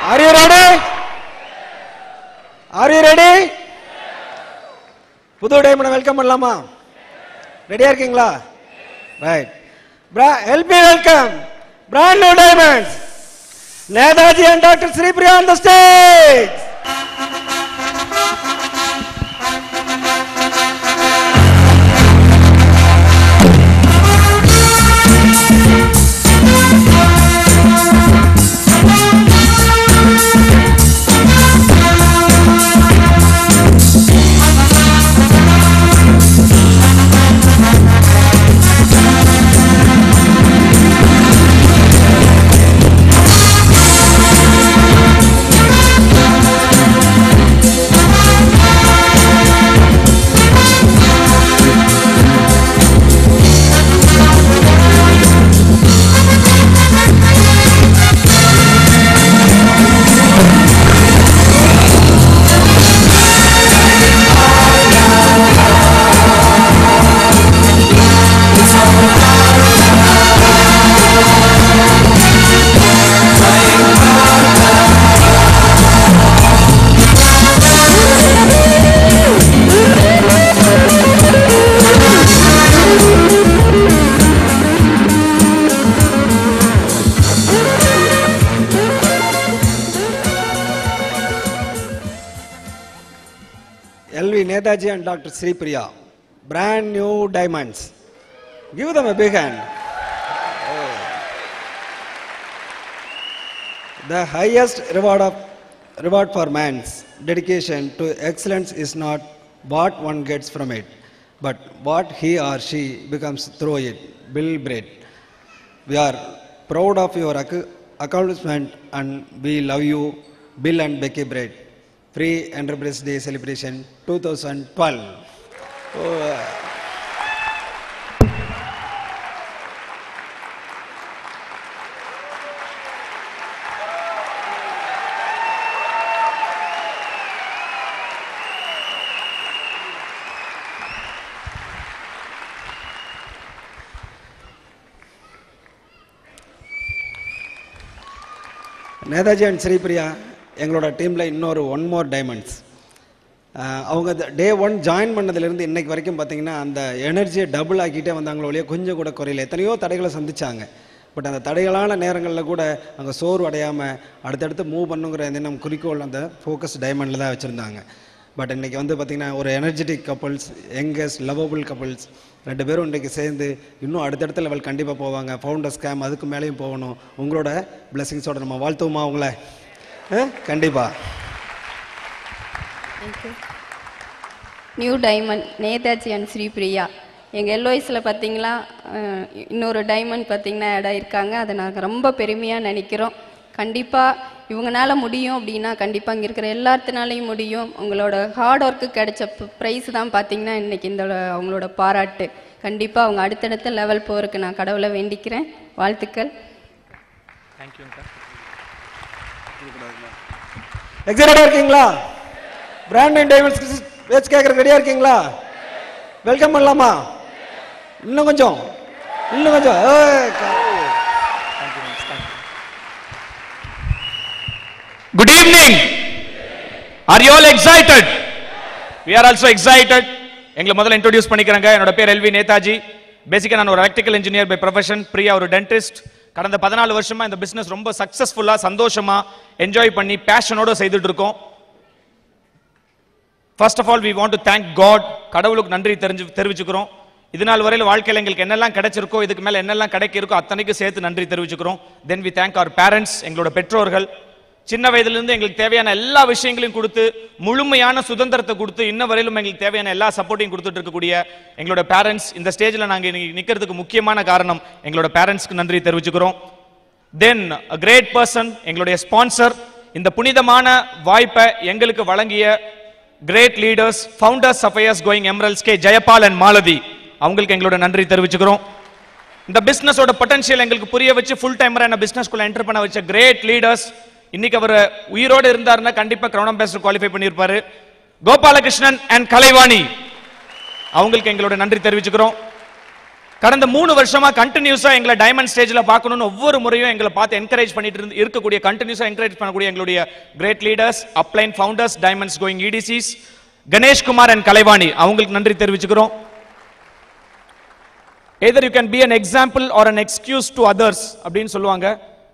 Are you ready? Are you ready? புது diamond welcome பண்ணலாமா ரெடியா இருக்கீங்களா right help me welcome brand new diamonds Netaji and doctor Sripriya on the stage LV Netaji and doctor Sripriya brand new diamonds give them a big hand the highest reward of reward for man's dedication to excellence is not what one gets from it but what he or she becomes through it bill braid we are proud of your ac- accomplishment and we love you bill and becky braid free enterprise day celebration 2012 oh, uh, Netaji and Sripriya எங்களோட டீமில் இன்னொரு one more diamonds அவங்க day one join பண்ணதுலேருந்து இன்னைக்கு வரைக்கும் பார்த்தீங்கன்னா அந்த எனர்ஜியை டபுள் ஆக்கிட்டே வந்தாங்களோ ஒழிய கொஞ்சம் கூட குறையல எத்தனையோ தடைகளை சந்திச்சாங்க பட் அந்த தடைகளான நேரங்களில் கூட அங்கே சோர்வு அடையாமல் அடுத்தடுத்து மூவ் பண்ணுங்கிற எண்ணம் குறிக்கோள் அந்த ஃபோக்கஸ் டைமண்டில் தான் வச்சுருந்தாங்க பட் இன்னைக்கு வந்து பார்த்தீங்கன்னா ஒரு energetic couples youngest lovable couples ரெண்டு பேரும் இன்றைக்கி சேர்ந்து இன்னும் அடுத்தடுத்த லெவல் கண்டிப்பாக போவாங்க ஃபவுண்டர் ஸ்கேம் அதுக்கு மேலேயும் போகணும் உங்களோட பிளெஸிங்ஸோட நம்ம வாழ்த்துவோமா உங்களை கண்டிப்பாக new diamond Netaji and Sripriya எங்கள் எல்ஓஎஸில் பார்த்தீங்களா அஹ், இன்னொரு டைமண்ட் பார்த்தீங்கன்னா இடம் இருக்காங்க அதை நாங்கள் ரொம்ப பெருமையாக நினைக்கிறோம் கண்டிப்பாக இவங்கனால முடியும் அப்படின்னா கண்டிப்பாக இங்கே இருக்கிற எல்லாத்தினாலையும் முடியும் உங்களோட ஹார்ட் ஒர்க்கு கிடைச்ச ப்ரைஸ் தான் பார்த்தீங்கன்னா இன்னைக்கு இந்த அவங்களோட பாராட்டு கண்டிப்பாக அவங்க அடுத்தடுத்த லெவல் போகிறதுக்கு நான் கடவுளை வேண்டிக்கிறேன் வாழ்த்துக்கள் எக்ஸைட்டடாக இருக்கீங்களா பிராண்ட் அண்ட் டைமண்ட்ஸ் பேச்சு கேட்குற ரெடியாக இருக்கீங்களா வெல்கம் பண்ணலாமா இன்னும் கொஞ்சம் இன்னும் கொஞ்சம் ஏய், க- Good evening. Are you all excited? We are also excited. எங்களை முதல்ல இன்ட்ரோடியூஸ் பண்ணிக்கிறேங்க என்னோட பேர் எல்வி நேதாஜி பேசிக்கா நான் ஒரு electrical engineer by profession Priya ஒரு டென்டிஸ்ட் கடந்த பதினாலு வருஷமா இந்த பிசினஸ் ரொம்ப சக்சஸ்ஃபுல்லா சந்தோஷமா என்ஜாய் பண்ணி பேஷனோட செய்துட்டு இருக்கோம் first of all we want to thank God கடவுளுக்கு நன்றி தெரிஞ்சு தெரிவிச்சுக்கிறோம் இது நாள் வரையில் வாழ்க்கையில் எங்களுக்கு என்னெல்லாம் கிடைச்சிருக்கோ இதுக்கு மேல என்னெல்லாம் கிடைக்க இருக்கோ அத்தனைக்கும் சேர்த்து நன்றி தெரிவிச்சுக்கிறோம் then we thank our parents எங்களோட பெற்றோர்கள் சின்ன வயதிலிருந்து எங்களுக்கு தேவையான எல்லா விஷயங்களையும் கொடுத்து முழுமையான சுதந்திரத்தை கொடுத்து இன்ன வரையிலும் எங்களுக்கு தேவையான எல்லா சப்போர்ட்டையும் கொடுத்துட்டு இருக்கக்கூடிய எங்களோட பேரண்ட்ஸ் இந்த ஸ்டேஜில் நாங்கள் இன்னைக்கு நிற்கிறதுக்கு முக்கியமான காரணம் எங்களோட பேரண்ட்ஸ்க்கு நன்றி தெரிவிச்சுக்கிறோம் தென் அ கிரேட் பர்சன் எங்களுடைய ஸ்பான்சர் இந்த புனிதமான வாய்ப்பை எங்களுக்கு வழங்கிய great leaders founders sapphires going emeralds K Jayapal and Malathi அவங்களுக்கு எங்களோட நன்றி தெரிவிச்சுக்கிறோம் இந்த பிசினஸோட பொட்டன்ஷியல் எங்களுக்கு புரிய வச்சு ஃபுல் டைமரா என்ன பிசினஸ்க்குள்ள என்டர் பண்ண வச்ச கிரேட் லீடர்ஸ் இன்னைக்கு அவர் உயிரோடு இருந்தாருன்னா கண்டிப்பா கிரௌன் அம்பாசிடர் குவாலிஃபை பண்ணியிருப்பாரு கோபாலகிருஷ்ணன் அண்ட் கலைவாணி அவங்களுக்கு எங்களோட நன்றி தெரிவிச்சுக்கிறோம் கடந்த மூணு வருஷமா கண்டினியூஸா எங்களை டைமண்ட் ஸ்டேஜ்ல பார்க்கணும்னு ஒவ்வொரு முறையும் எங்களை பார்த்து என்கரேஜ் பண்ணிட்டு இருந்து இருக்கக்கூடிய கண்டினியூஸா என்கரேஜ் பண்ணக்கூடிய எங்களுடைய great leaders upline founders diamonds going EDCs Ganeshkumar and Kalaivani அவங்களுக்கு நன்றி தெரிவிச்சுக்கிறோம் either you can be an example or an excuse to others அப்படின்னு சொல்லுவாங்க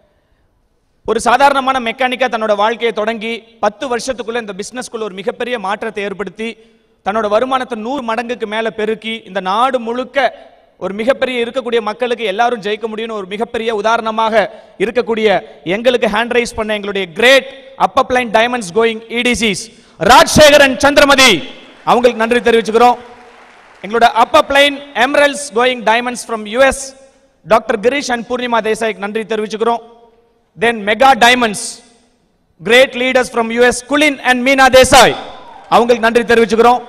ஒரு சாதாரணமான மெக்கானிக்கா தன்னோட வாழ்க்கையை தொடங்கி பத்து வருஷத்துக்குள்ள இந்த பிசினஸ்க்குள்ள ஒரு மிகப்பெரிய மாற்றத்தை ஏற்படுத்தி தன்னோட வருமானத்தை நூறு மடங்குக்கு மேல பெருக்கி இந்த நாடு முழுக்க ஒரு மிகப்பெரிய இருக்கக்கூடிய மக்களுக்கு எல்லாரும் ஜெயிக்க முடியும்னு ஒரு மிகப்பெரிய உதாரணமாக இருக்கக்கூடிய எங்களுக்கு ஹேண்ட் ரைஸ் பண்ண எங்களுடைய great upline diamonds going EDCs Rajasekaran Chandramathi அவங்களுக்கு நன்றி தெரிவிச்சுக்கிறோம் எங்களோட upline emeralds going diamonds from US doctor Girish and Poornima தேசாய்க்கு நன்றி தெரிவிச்சுக்கிறோம் then mega diamonds great leaders from US Kulin and Meena Desai அவங்களுக்கு நன்றி தெரிவிச்சுக்கிறோம்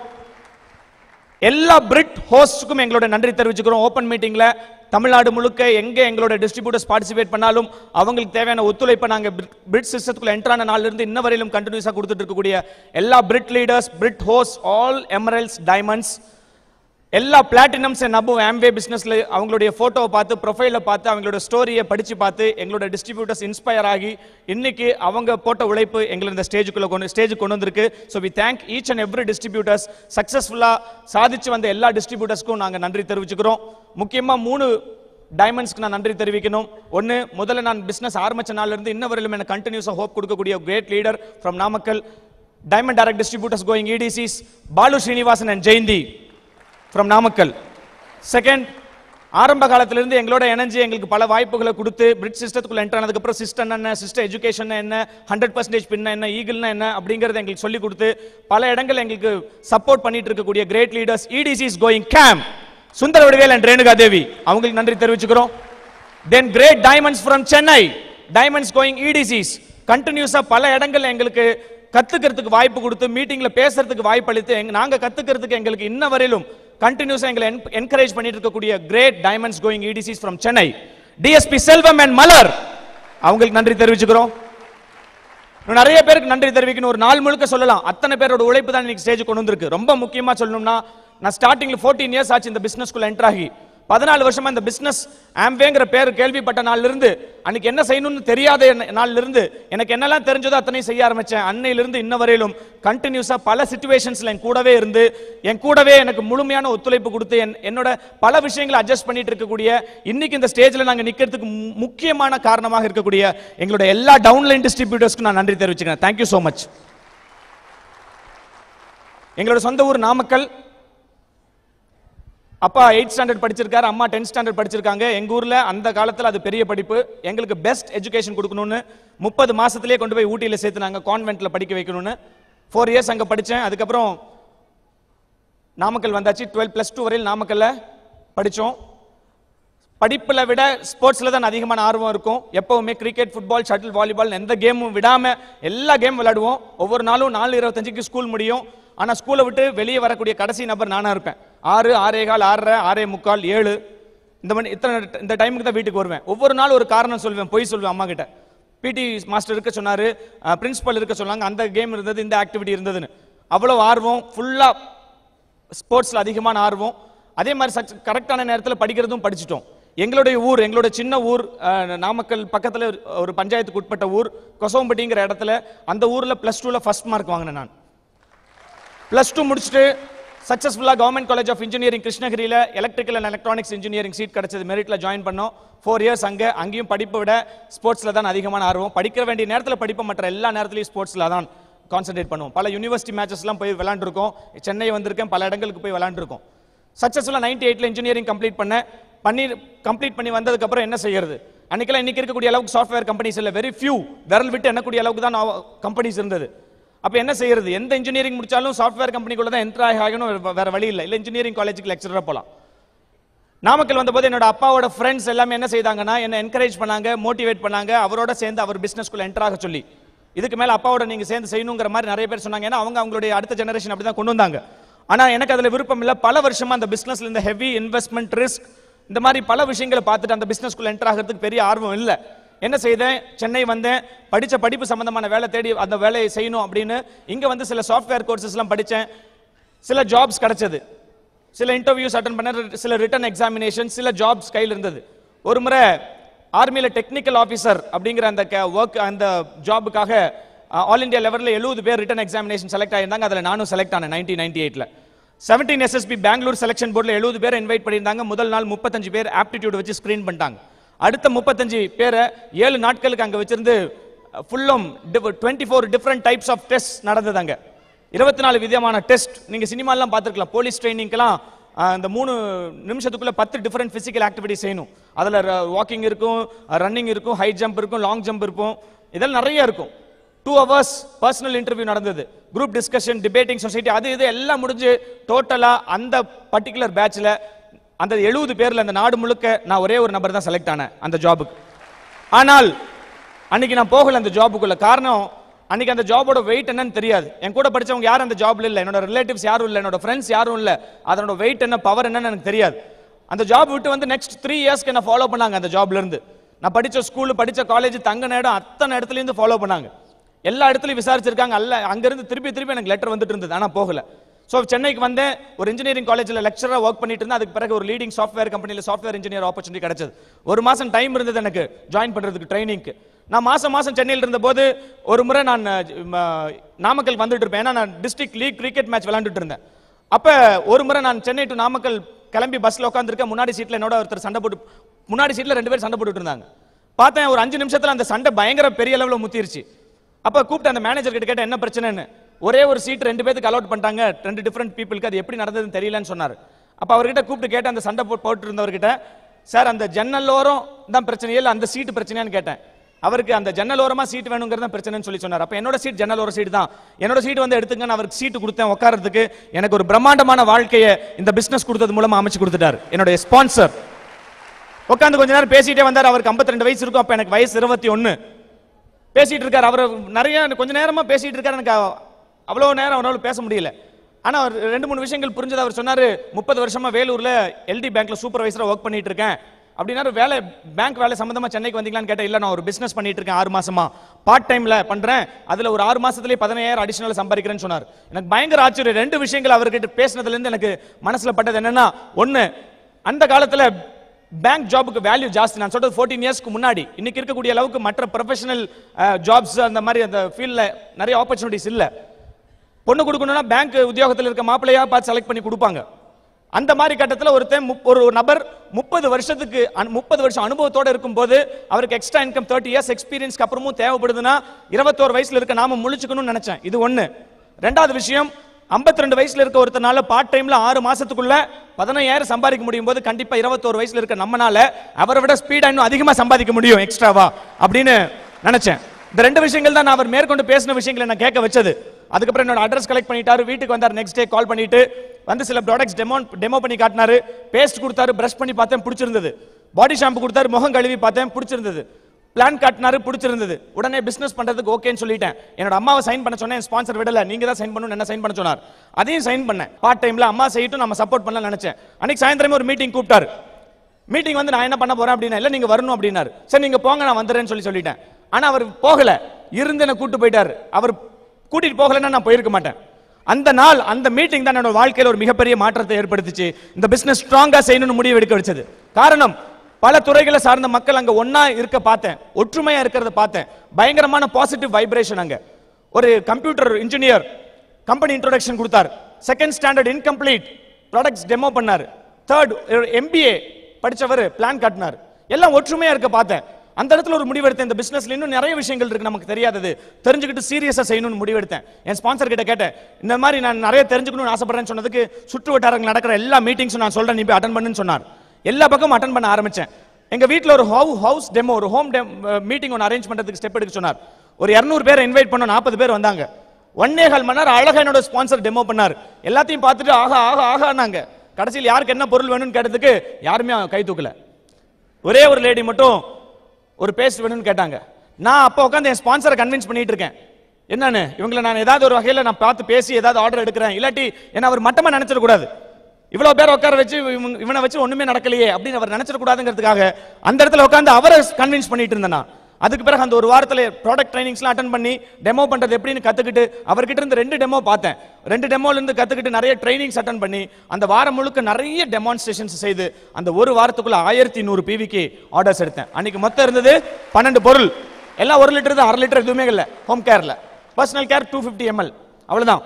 எல்லா பிரிட் ஹோஸ்டுக்கும் எங்களோட நன்றி தெரிவிச்சுக்கிறோம் ஓப்பன் மீட்டிங்ல தமிழ்நாடு முழுக்க எங்க எங்களோட டிஸ்ட்ரிபியூட்டர்ஸ் பார்ட்டிசிபேட் பண்ணாலும் அவங்களுக்கு தேவையான ஒத்துழைப்பை நாங்க பிரிட் சிஸ்டத்துக்குள்ள என்ட்ரான நாள்ல இருந்து இன்ன வரையிலும் கண்டினியூஸா கொடுத்துட்டு இருக்கக்கூடிய எல்லா பிரிட் லீடர்ஸ் பிரிட் ஹோஸ் ஆல் எமரல்ஸ் டைமண்ட்ஸ் எல்லா பிளாட்டினம்ஸ் அண்ட் அபவ் ஆம்வே பிசினஸ்ல அவங்களுடைய போட்டோவை பார்த்து ப்ரொஃபைல பார்த்து அவங்களோட ஸ்டோரியை படிச்சு பார்த்து எங்களோட டிஸ்ட்ரிபியூட்டர்ஸ் இன்ஸ்பயர் ஆகி இன்னைக்கு அவங்க போட்ட உழைப்பு எங்களை இந்த ஸ்டேஜுக்குள்ள கொண்டு ஸ்டேஜுக்கு கொண்டு வந்திருக்கு so we thank each and every distributors சக்சஸ்ஃபுல்லா சாதிச்சு வந்த எல்லா டிஸ்ட்ரிபியூட்டர்ஸ்க்கும் நாங்க நன்றி தெரிவிச்சுக்கிறோம் முக்கியமா மூணு டைமண்ட்ஸ்க்கு நான் நன்றி தெரிவிக்கணும் ஒன்னு முதல்ல நான் பிசினஸ் ஆரம்பிச்ச நாள்ல இருந்து இன்ன வரையிலும் எனக்கு கண்டினியூஸா ஹோப் கொடுக்கக்கூடிய great leader from Namakkal diamond direct distributors going EDCs Balu Srinivasan and Jayanthi from Namakkal second ஆரம்ப காலத்திலிருந்து எங்களோட இணைஞ்சு எங்களுக்கு பல வாய்ப்புகளை கொடுத்து பிரிட் சிஸ்டத்துக்குள்ள என்டர் ஆனதுக்கப்புறம் சிஸ்டம் என்ன சிஸ்டம் எஜுகேஷன் என்ன ஹண்ட்ரட் பர்சன்டேஜ் பின்ன என்ன ஈகிள்னா என்ன அப்படிங்கறத எங்களுக்கு சொல்லி கொடுத்து பல இடங்கள் எங்களுக்கு சப்போர்ட் பண்ணிட்டு இருக்கக்கூடிய great leaders EDCs going கேம் சுந்தர வடிவேல் அண்ட் ரேணுகா தேவி அவங்களுக்கு நன்றி தெரிவிச்சுக்கிறோம் then great diamonds from Chennai diamonds going EDCs கண்டினியூஸா பல இடங்கள்ல எங்களுக்கு கத்துக்கிறதுக்கு வாய்ப்பு கொடுத்து மீட்டிங்ல பேசுறதுக்கு வாய்ப்பு அளித்து எங்க- நாங்க கத்துக்கிறதுக்கு எங்களுக்கு இன்ன வரையிலும் கண்டினியூஸா எங்களை என்கரேஜ் பண்ணிட்டு இருக்கக்கூடிய great diamonds going EDCs from Chennai DSP Selvam and Malar அவங்களுக்கு நன்றி தெரிவிச்சுக்கிறோம் இன்னும் நிறைய பேருக்கு நன்றி தெரிவிக்கணும் ஒரு நாள் முழுக்க சொல்லலாம் அத்தனை பேரோட உழைப்பு தான் இன்னைக்கு ஸ்டேஜ் கொண்டு வந்திருக்கு ரொம்ப முக்கியமா சொல்லணும்னா நான் ஸ்டார்டிங்ல 14 இயர்ஸ் ஆச்சு இந்த பிசினஸ்க்குள்ள என்டர் ஆகி பதினாலு வருஷமா இந்த பிசினஸ் ஆம்வேங்கிற பேர் கேள்விப்பட்ட நாள்ல இருந்து அன்னைக்கு என்ன செய்யணும்னு தெரியாத என்ன- நாள்ல இருந்து எனக்கு என்னெல்லாம் தெரிஞ்சதோ அத்தனையும் செய்ய ஆரம்பிச்சேன் அன்னையில இருந்து இன்ன வரையிலும் கண்டினியூஸா பல சுச்சுவேஷன்ஸ்ல என் கூடவே இருந்து என் கூடவே எனக்கு முழுமையான ஒத்துழைப்பு கொடுத்து என் என்னோட பல விஷயங்களை அட்ஜஸ்ட் பண்ணிட்டு இருக்கக்கூடிய இன்னைக்கு இந்த ஸ்டேஜ்ல நாங்க நிக்கிறதுக்கு மு- முக்கியமான காரணமாக இருக்கக்கூடிய எங்களோட எல்லா டவுன்லைன் டிஸ்ட்ரிபியூட்டர்ஸ்க்கு நான் நன்றி தெரிவிச்சுக்கிறேன் தேங்க்யூ so மச் எங்களோட சொந்த ஊர் நாமக்கல் அப்பா எயிட் ஸ்டாண்டர்ட் படிச்சிருக்காரு அம்மா டென்த் ஸ்டாண்டர்ட் படிச்சிருக்காங்க எங்க ஊர்ல அந்த காலத்துல அது பெரிய படிப்பு எங்களுக்கு பெஸ்ட் எஜுகேஷன் கொடுக்கணும்னு முப்பது மாசத்திலேயே கொண்டு போய் ஊட்டியில சேர்த்துனாங்க கான்வென்ட்ல படிக்க வைக்கணும்னு ஃபோர் இயர்ஸ் அங்க படிச்சேன் அதுக்கப்புறம் நாமக்கல் வந்தாச்சு டுவெல் பிளஸ் டூ வரையில் நாமக்கல்ல படிச்சோம் படிப்புல விட ஸ்போர்ட்ஸ்ல தான் அதிகமான ஆர்வம் இருக்கும் எப்பவுமே கிரிக்கெட் ஃபுட்பால் ஷட்டில் வாலிபால் எந்த கேமும் விடாம எல்லா கேம் விளையாடுவோம் ஒவ்வொரு நாளும் நாலு இருபத்தஞ்சுக்கு ஸ்கூல் முடியும் ஆனா ஸ்கூலை விட்டு வெளியே வரக்கூடிய கடைசி நபர் நானா இருப்பேன் ஆறு ஆறே கால் ஆறரை ஆறே முக்கால் ஏழு இந்த மணி இத்தனை இந்த டைமுக்கு தான் வீட்டுக்கு வருவேன் ஒவ்வொரு நாள் ஒரு காரணம் சொல்வேன் பொய் சொல்வேன் அம்மா கிட்ட பிடி மாஸ்டர் இருக்க சொன்னாரு பிரின்சிபல் இருக்க சொன்னாங்க அந்த கேம் இருந்தது இந்த ஆக்டிவிட்டி இருந்ததுன்னு அவ்வளவு ஆர்வம் ஃபுல்லா ஸ்போர்ட்ஸ்ல அதிகமான ஆர்வம் அதே மாதிரி சக்ஸ் கரெக்டான நேரத்தில் படிக்கிறதும் படிச்சிட்டோம் எங்களுடைய ஊர் எங்களோட சின்ன ஊர் அஹ், நாமக்கல் பக்கத்துல ஒரு- ஒரு பஞ்சாயத்துக்கு உட்பட்ட ஊர் கொசவம்பட்டிங்கிற இடத்துல அந்த ஊர்ல பிளஸ் டூல ஃபர்ஸ்ட் மார்க் வாங்கினேன் நான் பிளஸ் டூ முடிச்சுட்டு சக்ஸஸ்ஃபுல்லாக கவர்மெண்ட் காலேஜ் ஆஃப் இன்ஜினியரிங் கிருஷ்ணகிரியில் electrical and electronics engineering seat கிடைச்சது மெரிட்ல ஜாயின் பண்ணோம் ஃபோர் இயர்ஸ் அங்கே அங்கேயும் படிப்பை விட ஸ்போர்ட்ஸில் தான் அதிகமான ஆர்வம் படிக்க வேண்டிய நேரத்தில் படிப்பை மற்ற எல்லா நேரத்துலையும் ஸ்போர்ட்ஸில் தான் கான்சென்ட்ரேட் பண்ணுவோம் பல யூனிவர்சிட்டி மேட்சஸ்லாம் போய் விளாண்டுருக்கோம் சென்னை வந்திருக்கேன் பல இடங்களுக்கு போய் விளாண்டுருக்கோம் சக்ஸஸ்ஃபுல்லாக நைன்டி எயிட்டில் இன்ஜினியரிங் கம்ப்ளீட் பண்ணேன் பண்ணி கம்ப்ளீட் பண்ணி வந்ததுக்கப்புறம் என்ன செய்யறது அன்னைக்கெல்லாம் இன்னைக்கு இருக்கக்கூடிய அளவுக்கு சாஃப்ட்வேர் கம்பெனிஸ் இல்லை வெரி ஃபியூ விரல் விட்டு எண்ணக்கூடிய அளவுக்கு தான் கம்பெனிஸ் இருந்தது அப்ப என்ன செய்யறது எந்த இன்ஜினியரிங் முடிச்சாலும் சாஃப்ட்வேர் கம்பெனிக்குள்ள தான் என்டர் ஆகணும் வேற- வேற வழி இல்லை இல்ல இன்ஜினியரிங் காலேஜுக்கு லெக்சரரா போலாம் நாமக்கல் வந்தபோது என்னோட அப்பாவோட ஃப்ரெண்ட்ஸ் எல்லாமே என்ன செய்தாங்கன்னா என்ன என்கரேஜ் பண்ணாங்க மோட்டிவேட் பண்ணாங்க அவரோட சேர்ந்து அவர் பிசினஸ்க்குள்ள என்டர் ஆக சொல்லி இதுக்கு மேல அப்பாவோட நீங்க சேர்ந்து செய்யணுங்கிற மாதிரி நிறைய பேர் சொன்னாங்க ஏன்னா அவங்க அவங்களுடைய அடுத்த ஜெனரேஷன் அப்படி தான் கொண்டு வந்தாங்க ஆனா எனக்கு அதுல விருப்பம் இல்ல பல வருஷமா அந்த பிசினஸ்ல இந்த ஹெவி இன்வெஸ்ட்மெண்ட் ரிஸ்க் இந்த மாதிரி பல விஷயங்களை பார்த்துட்டு அந்த பிசினஸ்க்குள்ள என்டர் ஆகிறதுக்கு பெரிய ஆர்வம் இல்ல என்ன செய்தேன் சென்னை வந்தேன் படிச்ச படிப்பு சம்பந்தமான வேலை தேடி அந்த வேலையை செய்யணும் அப்படின்னு இங்க வந்து சில சாஃப்ட்வேர் கோர்சஸ்லாம் படிச்சேன் சில ஜாப்ஸ் கிடைச்சது சில இன்டர்வியூஸ் அட்டன் பண்ண சில ரிட்டன் எக்ஸாமினேஷன் சில ஜாப்ஸ் கையில் இருந்தது ஒரு முறை ஆர்மியில் டெக்னிக்கல் ஆஃபீஸர் அப்படிங்கிற அந்த ஒர்க் அந்த ஜாபுக்காக ஆல் இந்தியா லெவலில் எழுபது பேர் ரிட்டன் எக்ஸாமினேஷன் செலக்ட் ஆயிருந்தாங்க அதில் நானும் செலக்ட் ஆனேன் நைன்டீன் நைன்டி எயிட்டில் செவன்டீன் எஸ்எஸ்பி பெங்களூர் செலக்ஷன் போர்டில் எழுபது பேர் இன்வைட் பண்ணியிருந்தாங்க முதல் நாள் முப்பத்தஞ்சு பேர் ஆப்டிடியூட் வச்சு ஸ்க்ரீன் பண்ணிட்டாங்க அடுத்த முப்பத்தஞ்சு பேரை ஏழு நாட்களுக்கு அங்கே வச்சிருந்து ஃபுல்லும் twenty four different types of test நடந்தது அங்கே இருபத்தி நாலு விதமான டெஸ்ட் நீங்க சினிமாலாம் பார்த்துருக்கலாம் போலீஸ் ட்ரைனிங்க்கெல்லாம் அந்த மூணு நிமிஷத்துக்குள்ள பத்து டிஃப்ரெண்ட் பிசிக்கல் ஆக்டிவிட்டி செய்யணும் அதில் வாக்கிங் இருக்கும் ரன்னிங் இருக்கும் ஹை ஜம்ப் இருக்கும் லாங் ஜம்ப் இருக்கும் இதெல்லாம் நிறைய இருக்கும் டூ ஹவர்ஸ் பர்சனல் இன்டர்வியூ நடந்தது குரூப் டிஸ்கஷன் டிபேட்டிங் சொசைட்டி அது இது எல்லாம் முடிஞ்சு டோட்டலா அந்த பர்டிகுலர் பேட்ச்ல அந்த எழுபது பேர்ல அந்த நாடு முழுக்க நான் ஒரே ஒரு நபர் தான் செலக்ட் ஆனேன் அந்த ஜாபுக்கு ஆனால் அன்னைக்கு நான் போகல அந்த ஜாபுக்குள்ள காரணம் அன்னைக்கு அந்த ஜாபோட வெயிட் என்னன்னு தெரியாது என் கூட படிச்சவங்க யாரும் அந்த ஜாப்ல இல்ல என்னோட ரிலேட்டிவ்ஸ் யாரும் இல்ல என்னோட ஃப்ரெண்ட்ஸ் யாரும் இல்ல அதனோட வெயிட் என்ன பவர் என்னன்னு எனக்கு தெரியாது அந்த ஜாப் விட்டு வந்து நெக்ஸ்ட் த்ரீ இயர்ஸ்க்கு என்ன ஃபாலோ பண்ணாங்க அந்த ஜாப்ல இருந்து நான் படிச்ச ஸ்கூல் படிச்ச காலேஜ் தங்க இடம் அத்தனை இடத்துல இருந்து ஃபாலோ பண்ணாங்க எல்லா இடத்துலயும் விசாரிச்சிருக்காங்க அல்ல அங்கிருந்து திருப்பி திருப்பி எனக்கு லெட்டர் வந்துட்டு இருந்தது ஆனா போகல ஸோ சென்னைக்கு வந்தேன் ஒரு இன்ஜினியரிங் காலேஜில் லெக்சராக ஒர்க் பண்ணிட்டு இருந்தேன் அதுக்கு பிறகு ஒரு லீடிங் சாஃப்ட்வேர் கம்பெனியில் சாஃப்ட்வேர் இன்ஜினியர் ஆப்பர்ச்சுனிட்டி கிடைச்சது ஒரு மாசம் டைம் இருந்தது எனக்கு ஜாயின் பண்றதுக்கு ட்ரைனிங்க்கு நான் மாசம் மாசம் சென்னையில் இருந்தபோது ஒரு முறை நான் அஹ், ம, நாமக்கல் வந்துட்டு இருப்பேன் ஏன்னா நான் டிஸ்ட்ரிக்ட் லீக் கிரிக்கெட் மேட்ச் விளையாண்டுட்டு இருந்தேன் அப்ப ஒரு முறை நான் சென்னை டு நாமக்கல் கிளம்பி பஸ்ல உட்காந்துருக்கேன் முன்னாடி சீட்ல என்னோட ஒருத்தர் சண்டை போட்டு முன்னாடி சீட்ல ரெண்டு பேர் சண்டை போட்டுட்டு இருந்தாங்க பார்த்தேன் ஒரு அஞ்சு நிமிஷத்துல அந்த சண்டை பயங்கர பெரிய லெவல்ல முத்திருச்சு அப்ப கூப்பிட்டு அந்த மேனேஜர் கிட்ட கேட்டேன் என்ன பிரச்சனைன்னு ஒரே ஒரு சீட் ரெண்டு பேருக்கு அலோட் பண்ணிட்டாங்க ரெண்டு டிஃப்ரெண்ட் பீப்புளுக்கு அது எப்படி நடந்ததுன்னு தெரியலன்னு சொன்னார் அப்ப அவர்கிட்ட கூப்பிட்டு கேட்டேன் அந்த சண்டை போட்டு போட்டு இருந்தவர்கிட்ட சார் அந்த ஜன்னலோரம் தான் பிரச்சனையே இல்லை அந்த சீட்டு பிரச்சனையான்னு கேட்டேன் அவருக்கு அந்த ஜன்னல் ஓரமா சீட் வேணுங்கிறது தான் பிரச்சனைன்னு சொல்லி சொன்னார் அப்ப என்னோட சீட் ஜன்னல் ஓர சீட் தான் என்னோட சீட் வந்து எடுத்துங்க நான் அவருக்கு சீட்டு கொடுத்தேன் உட்கார்றதுக்கு எனக்கு ஒரு பிரம்மாண்டமான வாழ்க்கையை இந்த பிசினஸ் கொடுத்தது மூலமா அமைச்சு கொடுத்துட்டாரு என்னோட ஸ்பான்சர் உட்காந்து கொஞ்ச நேரம் பேசிட்டே வந்தார் அவருக்கு 52 வயசு இருக்கும் அப்ப எனக்கு வயசு இருபத்தி ஒன்னு பேசிட்டு இருக்காரு அவர் நிறைய கொஞ்ச நேரமா பேசிட்டு இருக்காரு எனக்கு அவ- அவ்வளவு நேரம் அவரால் பேச முடியல ஆனா அவர் ரெண்டு மூணு விஷயங்கள் புரிஞ்சது அவர் சொன்னாரு முப்பது வருஷமா வேலூர்ல எல்டி பேங்க்ல சூப்பர்வைசரா ஒர்க் பண்ணிட்டு இருக்கேன் அப்படின்னா வேலை பேங்க் வேலை சம்பந்தமா சென்னைக்கு வந்தீங்களான்னு கேட்டேன் இல்ல நான் ஒரு பிசினஸ் பண்ணிட்டு இருக்கேன் ஆறு மாசமா பார்ட் டைம்ல பண்றேன் அதுல ஒரு ஆறு மாசத்துலயே பதினாயிரம் அடிஷனல் சம்பாதிக்கிறேன்னு சொன்னார் எனக்கு பயங்கர ஆச்சரியம் ரெண்டு விஷயங்கள் அவர்கிட்ட பேசினதுல இருந்து எனக்கு மனசுல பட்டது என்னன்னா ஒண்ணு அந்த காலத்துல பேங்க் ஜாபுக்கு வேல்யூ ஜாஸ்தி நான் சொல்றது ஃபோர்டீன் இயர்ஸ்க்கு முன்னாடி இன்னைக்கு இருக்கக்கூடிய அளவுக்கு மற்ற ப்ரொஃபஷனல் ஜாப்ஸ் அந்த மாதிரி அந்த ஃபீல்ட்ல நிறைய ஆப்பர்ச்சுனிட்டிஸ் இல்ல பொண்ணு கொடுக்கணும்னா பேங்க் உத்தியோகத்தில் இருக்க மாப்பிள்ளையா பார்த்து செலக்ட் பண்ணி கொடுப்பாங்க அந்த மாதிரி கட்டத்தில் ஒருத்தன் முப்- ஒரு நபர் முப்பது வருஷத்துக்கு முப்பது வருஷம் அனுபவத்தோட இருக்கும்போது அவருக்கு எக்ஸ்ட்ரா இன்கம் தேர்ட்டி இயர்ஸ் எக்ஸ்பீரியன்ஸ்க்கு அப்புறமும் தேவைப்படுதுன்னா இருபத்தோரு வயசுல இருக்க நாம முழிச்சுக்கணும்னு நினைச்சேன் இது ஒண்ணு ரெண்டாவது விஷயம் 52 ரெண்டு வயசுல இருக்க ஒருத்தனால பார்ட் டைம்ல ஆறு மாசத்துக்குள்ள பதினையாயிரம் சம்பாதிக்க முடியும் போது கண்டிப்பா இருபத்தோரு வயசுல இருக்க நம்மனால அவரை விட ஸ்பீடா இன்னும் அதிகமா சம்பாதிக்க முடியும் எக்ஸ்ட்ராவா அப்படின்னு நினைச்சேன் இந்த ரெண்டு விஷயங்கள் தான் நான் அவர் மேற்கொண்டு பேசின விஷயங்களை நான் கேட்க வச்சது அதுக்கப்புறம் என்னோட அட்ரஸ் கலெக்ட் பண்ணிட்டாரு வீட்டுக்கு வந்தார் நெக்ஸ்ட் டே கால் பண்ணிட்டு வந்து சில ப்ராடக்ட்ஸ் டெமோ டெமோ பண்ணி காட்டினாரு பேஸ்ட் கொடுத்தாரு பிரஷ் பண்ணி பார்த்தேன் பிடிச்சிருந்தது பாடி ஷாம்பு கொடுத்தாரு முகம் கழுவி பார்த்தேன் பிடிச்சிருந்தது பிளான் காட்டினாரு பிடிச்சிருந்தது உடனே பிசினஸ் பண்றதுக்கு ஓகேன்னு சொல்லிட்டேன் என்னோட அம்மாவை சைன் பண்ண சொன்னேன் ஸ்பான்சர் விடல நீங்க தான் சைன் பண்ணணும் என்ன சைன் பண்ண சொன்னார் அதையும் சைன் பண்ணேன் பார்ட் டைம்ல அம்மா செய்யட்டும் நம்ம சப்போர்ட் பண்ணலாம் நினைச்சேன் அன்னைக்கு சாயந்தரமே ஒரு மீட்டிங் கூப்பிட்டாரு மீட்டிங் வந்து நான் என்ன பண்ண போறேன் அப்படின்னா இல்ல நீங்க வரணும் அப்படின்னாரு சரி நீங்க போங்க நான் வந்துடுறேன்னு சொல்லி சொல்லிட்டேன் ஆனா அவர் போகல இருந்து என்ன கூட்டு போயிட்டாரு அவர் கூட்டிட்டு போகலைன்னா நான் போயிருக்க மாட்டேன் அந்த நாள் அந்த மீட்டிங் தான் என்னோட வாழ்க்கையில ஒரு மிகப்பெரிய மாற்றத்தை ஏற்படுத்துச்சு இந்த பிசினஸ் ஸ்ட்ராங்கா செய்யணும்னு முடிவு எடுக்க வச்சது காரணம் பல துறைகளை சார்ந்த மக்கள் அங்க ஒண்ணா இருக்க பார்த்தேன் ஒற்றுமையா இருக்கிறத பார்த்தேன் பயங்கரமான பாசிட்டிவ் வைப்ரேஷன் அங்க ஒரு கம்ப்யூட்டர் இன்ஜினியர் கம்பெனி இன்ட்ரோடக்ஷன் கொடுத்தார் second standard incomplete products demo பண்ணார் தேர்ட் எம்பிஏ படிச்சவர் பிளான் காட்டினார் எல்லாம் ஒற்றுமையா இருக்க பார்த்தேன் அந்த இடத்துல ஒரு முடிவெடுத்தேன் இந்த பிசினஸ்ல இன்னும் நிறைய விஷயங்கள் இருக்கு நமக்கு தெரியாதது தெரிஞ்சுக்கிட்டு சீரியஸா செய்யணும்னு முடிவெடுத்தேன் என் ஸ்பான்சர் கிட்ட கேட்டேன் இந்த மாதிரி நான் நிறைய தெரிஞ்சுக்கணும்னு ஆசைப்படுறேன்னு சொன்னதுக்கு சுற்று வட்டாரங்கள் நடக்கிற எல்லா மீட்டிங்ஸும் நான் சொல்றேன் நீ போய் அட்டன் பண்ணுன்னு சொன்னார் எல்லா பக்கமும் அட்டன் பண்ண ஆரம்பிச்சேன் எங்க வீட்ல ஒரு ஹவு ஹவுஸ் டெமோ ஒரு ஹோம் மீட்டிங் ஒன்று அரேஞ்ச் பண்றதுக்கு ஸ்டெப் எடுக்க சொன்னார் ஒரு இரநூறு பேர் இன்வைட் பண்ண நாற்பது பேர் வந்தாங்க ஒன்னே கால் மணி நேரம் அழகா என்னோட ஸ்பான்சர் டெமோ பண்ணார் எல்லாத்தையும் பார்த்துட்டு ஆஹா ஆஹா ஆகானாங்க கடைசியில் யாருக்கு என்ன பொருள் வேணும்னு கேட்டதுக்கு யாருமே கை தூக்கல ஒரே ஒரு லேடி மட்டும் ஒரு பேஸ்ட் வேணும்னு கேட்டாங்க நான் அப்போ உட்காந்து என் ஸ்பான்சரை கன்வின்ஸ் பண்ணிட்டு இருக்கேன் என்னன்னு இவங்களை நான் ஏதாவது ஒரு வகையில் நான் பார்த்து பேசி ஏதாவது ஆர்டர் எடுக்கிறேன் இல்லாட்டி என்ன அவர் மட்டமா நினைச்சிடக்கூடாது இவ்வளவு பேர் உட்கார வச்சு இவங்க- இவனை வச்சு ஒண்ணுமே நடக்கலையே அப்படின்னு அவர் நினைச்சிடக்கூடாதுங்கிறதுக்காக அந்த இடத்துல உட்காந்து அவரை கன்வின்ஸ் பண்ணிட்டு இருந்தேன் நான் அதுக்கு பிறகு அந்த ஒரு வாரத்தில் ப்ராடக்ட் ட்ரைனிங்ஸ்லாம் அட்டன் பண்ணி டெமோ பண்றது எப்படின்னு கத்துக்கிட்டு அவர்கிட்ட இருந்து ரெண்டு டெமோ பார்த்தேன் ரெண்டு டெமோல இருந்து கத்துக்கிட்டு நிறைய ட்ரைனிங்ஸ் அட்டன் பண்ணி அந்த வாரம் முழுக்க நிறைய டெமான்ஸ்ட்ரேஷன்ஸ் செய்து அந்த ஒரு வாரத்துக்குள்ள ஆயிரத்தி நூறு பிவிக்கு ஆர்டர்ஸ் எடுத்தேன் அன்னைக்கு மொத்தம் இருந்தது பன்னெண்டு பொருள் எல்லாம் ஒரு லிட்டர் தான் அரை லிட்டர் எதுவுமே இல்லை ஹோம் கேர்ல personal care two fifty ML அவ்வளவுதான்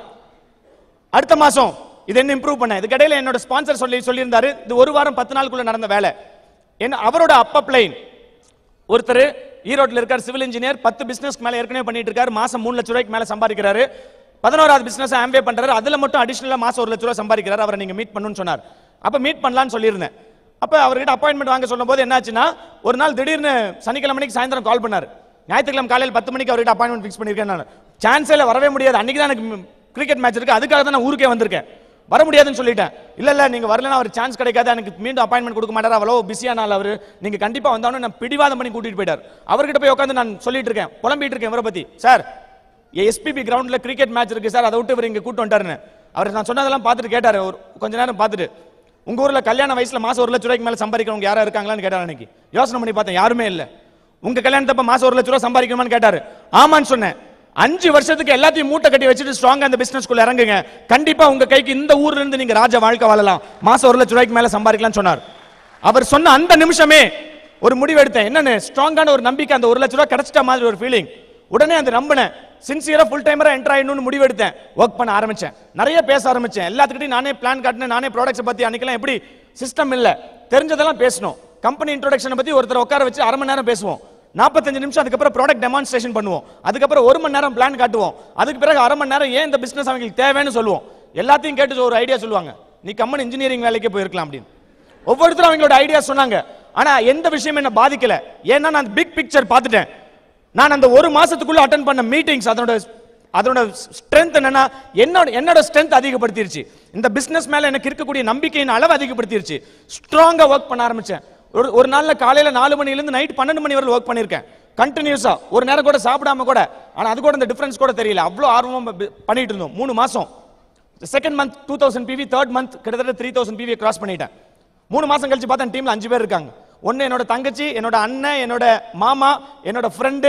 அடுத்த மாசம் இது என்ன இம்ப்ரூவ் பண்ண இதுக்கு இடையில என்னோட ஸ்பான்சர் சொல்லி சொல்லியிருந்தாரு இது ஒரு வாரம் பத்து நாளுக்குள்ள நடந்த வேலை என்ன அவரோட அப்ப பிளைன் ஒருத்தர் ஈரோட்ல இருக்கார் சிவில் இன்ஜினியர் பத்து பிசினஸ் மேல ஏற்கனவே பண்ணிட்டு இருக்காரு மாசம் மூணு லட்ச ரூபாய்க்கு மேல சம்பாதிக்கிறாரு பதினோராவது பிசினஸ் ஆம்பே பண்றாரு அதுல மட்டும் அடிஷனலா மாசம் ஒரு லட்ச ரூபாய் சம்பாதிக்கிறாரு அவரை நீங்க மீட் பண்ணணும்னு சொன்னார் அப்ப மீட் பண்ணலாம்னு சொல்லியிருந்தேன் அப்ப அவர்கிட்ட அப்பாயின்மெண்ட் வாங்க சொல்லும்போது என்னாச்சுன்னா ஒரு நாள் திடீர்னு சனிக்கிழமை மணிக்கு சாயந்தரம் கால் பண்ணாரு ஞாயிற்றுக்கிழமை காலையில் பத்து மணிக்கு அவர்கிட்ட அப்பாயின்மெண்ட் ஃபிக்ஸ் பண்ணியிருக்கேன் நான் சான்ஸே இல்லை வரவே முடியாது அன்னைக்கு தான் எனக்கு கிரிக்கெட் மேட்ச் இருக்கு அதுக்காக தான் நான் ஊருக்கே வந்திருக்கேன் வர முடியாதுன்னு சொல்லிட்டேன் இல்ல இல்ல நீங்க வரலனா அவர் சான்ஸ் கிடைக்காது எனக்கு மீண்டும் அப்பாயின்மெண்ட் கொடுக்க மாட்டார் அவ்வளோ பிஸியான ஆள் அவரு நீங்க கண்டிப்பா வந்தாலும் நான் பிடிவாதம் பண்ணி கூட்டிட்டு போயிட்டார் அவர்கிட்ட போய் உட்காந்து நான் சொல்லிட்டு இருக்கேன் புலம்பிட்டு இருக்கேன் இவரை பத்தி சார் எஸ்பிபி கிரவுண்ட்ல கிரிக்கெட் மேட்ச் இருக்கு சார் அதை விட்டு இவர் இங்க கூட்டு வந்துட்டாருன்னு அவர் நான் சொன்னதெல்லாம் பார்த்துட்டு கேட்டாரு ஒரு கொஞ்ச நேரம் பார்த்துட்டு உங்க ஊர்ல கல்யாண வயசுல மாசம் ஒரு லட்ச ரூபாய்க்கு மேல சம்பாதிக்கிறவங்க யாரா இருக்காங்களான்னு கேட்டார் அன்னைக்கு யோசனை பண்ணி பார்த்தேன் யாருமே இல்ல உங்க கல்யாணத்தப்ப மாசம் ஒரு லட்ச ரூபாய் சம்பாதிக்கணுமான்னு கேட்டாரு ஆமான்னு சொன்னேன் அஞ்சு வருஷத்துக்கு எல்லாத்தையும் மூட்டை கட்டி வச்சுட்டு ஸ்ட்ராங்கா அந்த பிசினஸ்க்குள்ள இறங்குங்க கண்டிப்பா உங்க கைக்கு இந்த ஊர்ல இருந்து நீங்க ராஜ வாழ்க்கை வாழலாம் மாசம் ஒரு லட்ச ரூபாய்க்கு மேல சம்பாதிக்கலாம்னு சொன்னார் அவர் சொன்ன அந்த நிமிஷமே ஒரு முடிவு எடுத்தேன் என்னன்னு ஸ்ட்ராங்கான ஒரு நம்பிக்கை அந்த ஒரு லட்ச ரூபாய் கிடைச்சிட்ட மாதிரி ஒரு ஃபீலிங் உடனே அந்த நம்பினேன் சின்சியரா ஃபுல் டைமரா என்டர் ஆயிடணும்னு முடிவு எடுத்தேன் ஒர்க் பண்ண ஆரம்பிச்சேன் நிறைய பேச ஆரம்பிச்சேன் எல்லாத்துக்கிட்டையும் நானே பிளான் காட்டினேன் நானே ப்ராடக்ட்ஸ் பத்தி அன்னைக்கெல்லாம் எப்படி சிஸ்டம் இல்ல தெரிஞ்சதெல்லாம் பேசணும் கம்பெனி இன்ட்ரோடக்ஷனை பத்தி ஒருத்தர் உட்கார வச்சு அரை மணி நேரம் பேசுவோம் நாற்பத்தஞ்சு நிமிஷம் அதுக்கப்புறம் ப்ராடக்ட் டெமான்ஸ்ட்ரேஷன் பண்ணுவோம் அதுக்கப்புறம் ஒரு மணி நேரம் பிளான் காட்டுவோம் அதுக்கு பிறகு அரை மணி நேரம் ஏன் இந்த பிசினஸ் அவங்களுக்கு தேவைன்னு சொல்லுவோம் எல்லாத்தையும் கேட்டு ஒரு ஐடியா சொல்லுவாங்க நீ கம்மன் இன்ஜினியரிங் வேலைக்கு போயிருக்கலாம் அப்படின்னு ஒவ்வொருத்தரும் அவங்களோட ஐடியா சொன்னாங்க ஆனா எந்த விஷயம் என்ன பாதிக்கல ஏன்னா நான் பிக் பிக்சர் பார்த்துட்டேன் நான் அந்த ஒரு மாசத்துக்குள்ள அட்டன் பண்ண மீட்டிங்ஸ் அதனோட அதனோட ஸ்ட்ரென்த் என்னன்னா என்னோட என்னோட ஸ்ட்ரென்த் அதிகப்படுத்திருச்சு இந்த பிசினஸ் மேல எனக்கு இருக்கக்கூடிய நம்பிக்கையின் அளவு அதிகப்படுத்திருச்சு ஸ்ட்ராங்கா ஒர்க் பண்ண ஆரம்பிச்சேன் ஒரு ஒரு நாள்ல காலையில நாலு மணில இருந்து நைட் பன்னெண்டு மணி வரை ஒர்க் பண்ணிருக்கேன் கண்டினியூஸா ஒரு நேரம் கூட சாப்பிடாம கூட ஆனா அது கூட இந்த டிஃபரன்ஸ் கூட தெரியல அவ்வளவு ஆர்வமா ப- பண்ணிட்டு இருந்தோம் மூணு மாசம் second month two thousand PV third month கிட்டத்தட்ட த்ரீ தௌசண்ட் பிவி கிராஸ் பண்ணிட்டேன் மூணு மாசம் கழிச்சு பார்த்தா டீம்ல அஞ்சு பேர் இருக்காங்க ஒன்னு என்னோட தங்கச்சி என்னோட அண்ணன் என்னோட மாமா என்னோட ஃப்ரெண்டு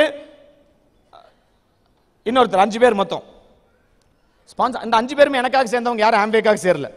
இன்னொருத்தர் அஞ்சு பேர் மொத்தம் ஸ்பான்சர் அந்த அஞ்சு பேருமே எனக்காக சேர்ந்தவங்க யாரும் ஆம்பேக்காக சேரல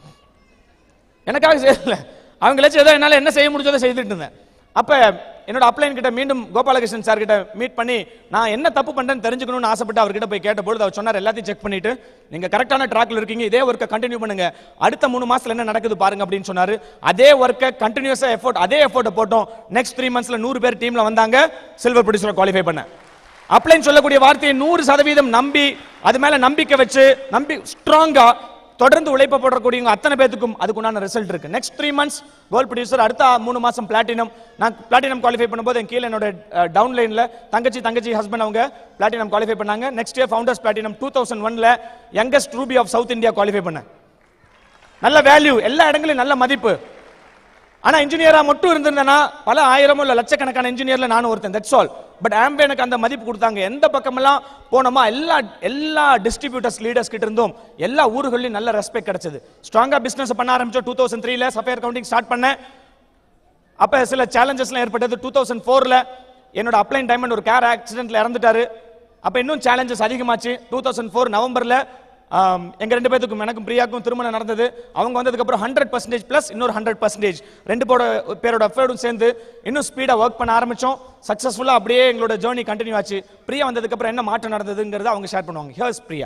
எனக்காக சேரல அவங்களாச்சும் ஏதோ என்னால என்ன செய்ய முடிஞ்சதோ செய்துட்டு இருந்தேன் அப்ப என்னோட அப்ளைன் கிட்ட மீண்டும் கோபாலகிருஷ்ணன் சார் கிட்ட மீட் பண்ணி நான் என்ன தப்பு பண்றேன்னு தெரிஞ்சுக்கணும்னு ஆசைப்பட்டு அவர்கிட்ட போய் கேட்டபொழுது அவர் சொன்னார் எல்லாத்தையும் செக் பண்ணிட்டு நீங்க கரெக்டான ட்ராக்ல இருக்கீங்க இதே ஒர்க்கை கண்டினியூ பண்ணுங்க அடுத்த மூணு மாசத்துல என்ன நடக்குது பாருங்க அப்படின்னு சொன்னாரு அதே ஒர்க்கை கண்டினியூஸா எஃபோர்ட் அதே எஃபோர்ட்டை போட்டோம் நெக்ஸ்ட் த்ரீ மந்த்ஸ்ல நூறு பேர் டீம்ல வந்தாங்க சில்வர் ப்ரொடியூசர் குவாலிஃபை பண்ணேன் அப்ளைன் சொல்லக்கூடிய வார்த்தையை நூறு சதவீதம் நம்பி அது மேல நம்பிக்கை வச்சு நம்பி ஸ்ட்ராங்கா தொடர்ந்து உழைப்ப போடக்கூடியவங்க அத்தனை பேத்துக்கும் அதுக்குண்டான ரிசல்ட் இருக்கு next three months gold producer அடுத்த மூணு மாசம் பிளாட்டினம் நான் பிளாட்டினம் குவாலிஃபை பண்ணும்போது என் கீழே என்னோட டவுன் லைன்ல தங்கச்சி தங்கச்சி ஹஸ்பண்ட் அவங்க பிளாட்டினம் குவாலிஃபை பண்ணாங்க next year founders platinum two thousand ஒன்ல youngest ruby of south India qualify பண்ணேன் நல்ல வேல்யூ எல்லா இடங்களையும் நல்ல மதிப்பு ஆனா இன்ஜினியரா மட்டும் இருந்திருந்தேன்னா பல ஆயிரமோ இல்ல லட்சக்கணக்கான இன்ஜினியர்ல நானும் ஒருத்தன் தட்ஸ் ஆல் பட் ஆம்பே எனக்கு அந்த மதிப்பு கொடுத்தாங்க எந்த பக்கமெல்லாம் போனோமா எல்லா எல்லா டிஸ்ட்ரிபியூட்டர்ஸ் லீடர்ஸ் கிட்ட இருந்தும் எல்லா ஊர்களையும் நல்ல ரெஸ்பெக்ட் கிடைச்சது ஸ்ட்ராங்கா பிசினஸ் பண்ண ஆரம்பிச்சோம் டூ தௌசண்ட் த்ரீல சஃபேர் கவுண்டிங் ஸ்டார்ட் பண்ணேன் அப்ப சில சேலஞ்சஸ்லாம் ஏற்பட்டது டூ தௌசண்ட் ஃபோர்ல என்னோட அப்ளைன் டைமண்ட் ஒரு கார் ஆக்சிடென்ட்ல இறந்துட்டாரு அப்ப இன்னும் சேலஞ்சஸ் அதிகமாச்சு டூ தௌசண்ட் ஃபோர் நவம்பர்ல ஆம், எங்க ரெண்டு பேத்துக்கும் எனக்கும் பிரியாக்கும் திருமணம் நடந்தது அவங்க வந்ததுக்கு அப்புறம் ஹண்ட்ரட் பர்சன்டேஜ் பிளஸ் இன்னொரு ஹண்ட்ரட் பர்சன்டேஜ் ரெண்டு பேரோட பேரோட எஃபர்டும் சேர்ந்து இன்னும் ஸ்பீடா ஒர்க் பண்ண ஆரம்பிச்சோம் சக்சஸ்ஃபுல்லா அப்படியே எங்களோட ஜேர்னி கண்டினியூ ஆச்சு பிரியா வந்ததுக்கு அப்புறம் என்ன மாற்றம் நடந்ததுங்கிறத அவங்க ஷேர் பண்ணுவாங்க here's Priya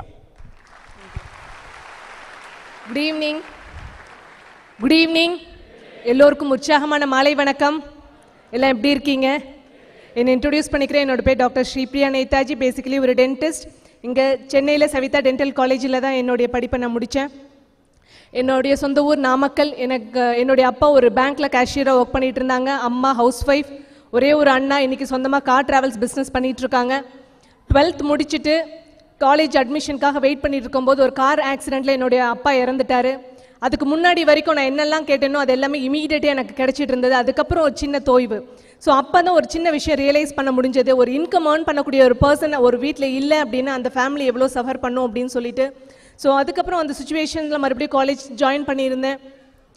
good evening good evening எல்லோருக்கும் உற்சாகமான மாலை வணக்கம் எல்லாம் எப்படி இருக்கீங்க என்னை இன்ட்ரடியூஸ் பண்ணிக்கிறேன் என்னோட பேர் டாக்டர் ஸ்ரீபிரியா நேதாஜி பேசிக்கலி ஒரு டென்டிஸ்ட் இங்கே சென்னையில் சவிதா டென்டல் காலேஜில் தான் என்னுடைய படிப்பை நான் முடித்தேன் என்னுடைய சொந்த ஊர் நாமக்கல் எனக்கு என்னுடைய அப்பா ஒரு பேங்க்கில் கேஷியராக ஒர்க் பண்ணிட்டு இருந்தாங்க அம்மா ஹவுஸ் ஒய்ஃப் ஒரே ஒரு அண்ணா இன்னைக்கு சொந்தமாக கார் டிராவல்ஸ் பிஸ்னஸ் பண்ணிட்டு இருக்காங்க டுவெல்த் முடிச்சுட்டு காலேஜ் அட்மிஷனுக்காக வெயிட் பண்ணிட்டு இருக்கும்போது ஒரு கார் ஆக்சிடெண்ட்டில் என்னுடைய அப்பா இறந்துட்டாரு அதுக்கு முன்னாடி வரைக்கும் நான் என்னெல்லாம் கேட்டேனோ அது எல்லாமே இமீடியட்டாக எனக்கு கிடைச்சிட்டு இருந்தது அதுக்கப்புறம் ஒரு சின்ன தோய்வு ஸோ அப்போ தான் ஒரு சின்ன விஷயம் ரியலைஸ் பண்ண முடிஞ்சது ஒரு இன்கம் ஏர்ன் பண்ணக்கூடிய ஒரு பர்சன் ஒரு வீட்டில் இல்லை அப்படின்னா அந்த ஃபேமிலி எவ்வளோ சஃபர் பண்ணும் அப்படின்னு சொல்லிட்டு ஸோ அதுக்கப்புறம் அந்த சுச்சுவேஷனில் மறுபடியும் காலேஜ் ஜாயின் பண்ணியிருந்தேன்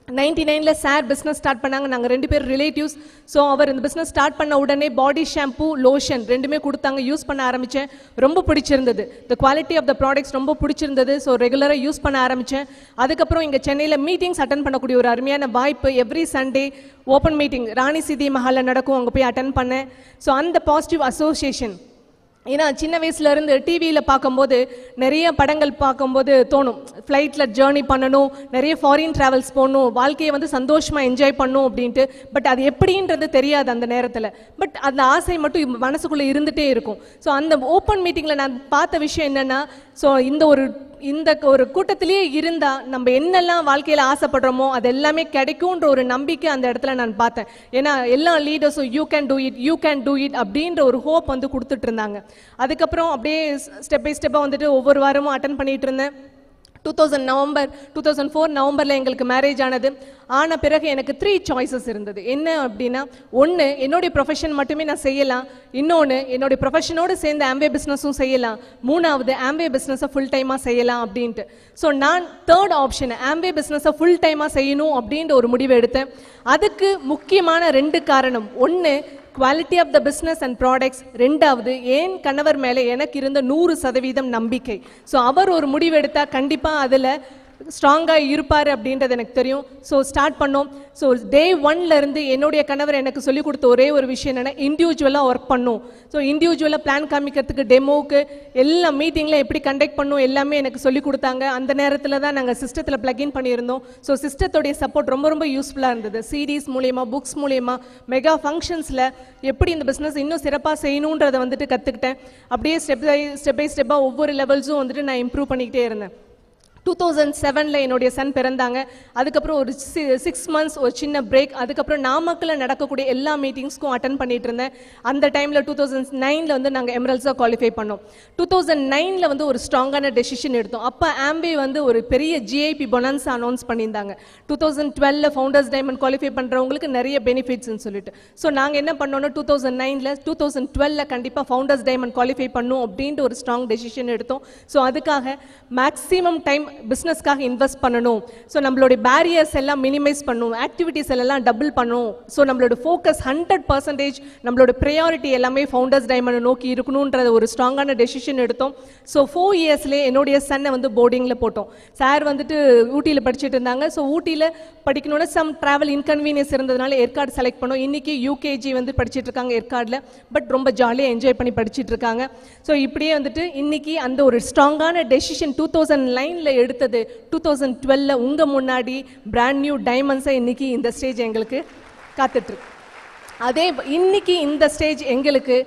நைன்டி நைனில் சார் பிஸ்னஸ் ஸ்டார்ட் பண்ணாங்க நாங்கள் ரெண்டு பேர் ரிலேட்டிவ்ஸ் ஸோ அவர் இந்த பிஸ்னஸ் ஸ்டார்ட் பண்ண உடனே பாடி ஷாம்பு லோஷன் ரெண்டுமே கொடுத்தாங்க யூஸ் பண்ண ஆரம்பித்தேன் ரொம்ப பிடிச்சிருந்தது the quality of the products ரொம்ப பிடிச்சிருந்தது ஸோ ரெகுலராக யூஸ் பண்ண ஆரம்பித்தேன் அதுக்கப்புறம் இங்கே சென்னையில் மீட்டிங்ஸ் அட்டன் பண்ணக்கூடிய ஒரு அருமையான வாய்ப்பு every Sunday open meeting Rani Seethai மஹாலில் நடக்கும் அங்கே போய் அட்டன் பண்ணேன் ஸோ அந்த பாசிட்டிவ் அசோசியேஷன் ஏன்னா சின்ன வயசுல இருந்து டிவியில் பார்க்கும்போது நிறைய படங்கள் பார்க்கும்போது தோணும் ஃப்ளைட்டில் ஜேர்னி பண்ணணும் நிறைய ஃபாரின் ட்ராவல்ஸ் போகணும் வாழ்க்கையை வந்து சந்தோஷமாக என்ஜாய் பண்ணும் அப்படின்ட்டு பட் அது எப்படின்றது தெரியாது அந்த நேரத்தில் பட் அந்த ஆசை மட்டும் மனசுக்குள்ளே இருந்துகிட்டே இருக்கும் ஸோ அந்த ஓப்பன் மீட்டிங்கில் நான் பார்த்த விஷயம் என்னென்னா ஸோ இந்த ஒரு இந்த ஒரு கூட்டத்திலேயே இருந்தா நம்ம என்னெல்லாம் வாழ்க்கையில ஆசைப்படுறோமோ அது எல்லாமே கிடைக்கும்ன்ற ஒரு நம்பிக்கை அந்த இடத்துல நான் பார்த்தேன் ஏன்னா எல்லா லீடர்ஸும் you can do it you can do it அப்படின்ற ஒரு ஹோப் வந்து கொடுத்துட்டு இருந்தாங்க அதுக்கப்புறம் அப்படியே ஸ்டெப் பை ஸ்டெப்பாக வந்துட்டு ஒவ்வொரு வாரமும் அட்டன் பண்ணிட்டு இருந்தேன் two thousand November two thousand four நவம்பரில் எங்களுக்கு மேரேஜ் ஆனது ஆன பிறகு எனக்கு த்ரீ சாய்ஸஸ் இருந்தது என்ன அப்படின்னா ஒன்று என்னுடைய ப்ரொஃபஷன் மட்டுமே நான் செய்யலாம் இன்னொன்று என்னுடைய ப்ரொஃபஷனோடு சேர்ந்து ஆம்பே பிஸ்னஸும் செய்யலாம் மூணாவது ஆம்பே பிஸ்னஸை ஃபுல் டைமாக செய்யலாம் அப்படின்ட்டு ஸோ நான் தேர்ட் ஆப்ஷன் ஆம்பே பிஸ்னஸை ஃபுல் டைமாக செய்யணும் அப்படின்ற ஒரு முடிவு எடுத்தேன் அதுக்கு முக்கியமான ரெண்டு காரணம் ஒன்று quality of the business and products ரெண்டாவது ஏன் கணவர் மேலே எனக்கு இருந்த நூறு சதவீதம் நம்பிக்கை ஸோ அவர் ஒரு முடிவு எடுத்தால் கண்டிப்பாக அதில் ஸ்ட்ராங்காக இருப்பார் அப்படின்றது எனக்கு தெரியும் ஸோ ஸ்டார்ட் பண்ணோம் ஸோ டே இருந்து என்னுடைய கணவர் எனக்கு சொல்லிக் கொடுத்த ஒரே ஒரு விஷயம் என்னென்னா இண்டிவிஜுவலாக ஒர்க் பண்ணும் ஸோ இண்டிவிஜுவலாக பிளான் காமிக்கிறதுக்கு டெமோவுக்கு எல்லா மீட்டிங்கில் எப்படி கண்டக்ட் பண்ணும் எல்லாமே எனக்கு சொல்லிக் கொடுத்தாங்க அந்த நேரத்தில் தான் நாங்கள் சிஸ்டத்தில் பிளக்இன் பண்ணியிருந்தோம் ஸோ சிஸ்டத்தோடைய சப்போர்ட் ரொம்ப ரொம்ப யூஸ்ஃபுல்லாக இருந்தது சீரீஸ் மூலயமா புக்ஸ் மூலயமா மெகா ஃபங்க்ஷன்ஸில் எப்படி இந்த பிஸ்னஸ் இன்னும் சிறப்பாக செய்யணுன்றதை வந்துட்டு கற்றுக்கிட்டேன் அப்படியே ஸ்டெப் பை ஸ்டெப் பை ஸ்டெப்பாக ஒவ்வொரு லெவல்ஸும் வந்துட்டு நான் இம்ப்ரூவ் பண்ணிக்கிட்டே இருந்தேன் டூ தௌசண்ட் செவனில் என்னுடைய சன் பிறந்தாங்க அதுக்கப்புறம் ஒரு சிக்ஸ் மந்த்ஸ் ஒரு சின்ன பிரேக் அதுக்கப்புறம் நாமக்கல்ல நடக்கக்கூடிய எல்லா மீட்டிங்ஸ்க்கும் அட்டன் பண்ணிட்டு இருந்தேன் அந்த டைமில் டூ தௌசண்ட் நைனில் வந்து நாங்கள் எம்ரல்ஸாக குவாலிஃபை பண்ணோம் டூ தௌசண்ட் நைனில் வந்து ஒரு ஸ்ட்ராங்கான டெசிஷன் எடுத்தோம் அப்போ ஆம்பே வந்து ஒரு பெரிய ஜிஐபி பொனன்ஸ் அனௌன்ஸ் பண்ணியிருந்தாங்க டூ தௌசண்ட் டுவெல்ல ஃபவுண்டர்ஸ் டைமண்ட் குவாலிஃபை பண்ணுறவங்களுக்கு நிறைய பெனிஃபிட்ஸ்னு சொல்லிட்டு ஸோ நாங்கள் என்ன பண்ணோம்னா டூ தௌசண்ட் நைனில் டூ தௌசண்ட் டுவெல்ல கண்டிப்பாக ஃபவுண்டர்ஸ் டைமண்ட் குவாலிஃபை பண்ணும் அப்படின்ட்டு ஒரு ஸ்ட்ராங் டெசிஷன் எடுத்தோம் ஸோ அதுக்காக மேக்ஸிமம் டைம் பிஸ்னஸ்க்காக இன்வெஸ்ட் பண்ணணும் ஸோ நம்மளுடைய பேரியர்ஸ் எல்லாம் மினிமைஸ் பண்ணணும் ஆக்டிவிட்டீஸ் எல்லாம் டபுள் பண்ணணும் ஸோ நம்மளோட ஃபோக்கஸ் ஹண்ட்ரட் பர்சன்டேஜ் நம்மளோட ப்ரையாரிட்டி எல்லாமே ஃபவுண்டர்ஸ் டைமண்ட் நோக்கி இருக்கணுன்ற ஒரு ஸ்ட்ராங்கான டெசிஷன் எடுத்தோம் ஸோ ஃபோர் இயர்ஸ்லேயே என்னுடைய சன்னை வந்து போர்டிங்கில் போட்டோம் சார் வந்துட்டு ஊட்டியில் படிச்சுட்டு இருந்தாங்க ஸோ ஊட்டியில் படிக்கணும்னா சம் ட்ராவல் இன்கன்வீனியன்ஸ் இருந்ததுனால ஏற்காடு செலக்ட் பண்ணோம் இன்னைக்கு யூகேஜி வந்து படிச்சிட்டு இருக்காங்க ஏற்காடில் பட் ரொம்ப ஜாலியாக என்ஜாய் பண்ணி படிச்சிட்டு இருக்காங்க ஸோ இப்படியே வந்துட்டு இன்னைக்கு அந்த ஒரு ஸ்ட்ராங்கான டெசிஷன் டூ தௌசண்ட் நைனில் எடுத்தது டூ தௌசண்ட் டுவெல்ல உங்கள் முன்னாடி பிராண்ட் நியூ டைமண்ட்ஸை இன்னைக்கு இந்த ஸ்டேஜ் எங்களுக்கு காத்துட்ருக்கு அதே ப- இன்னைக்கு இந்த ஸ்டேஜ் எங்களுக்கு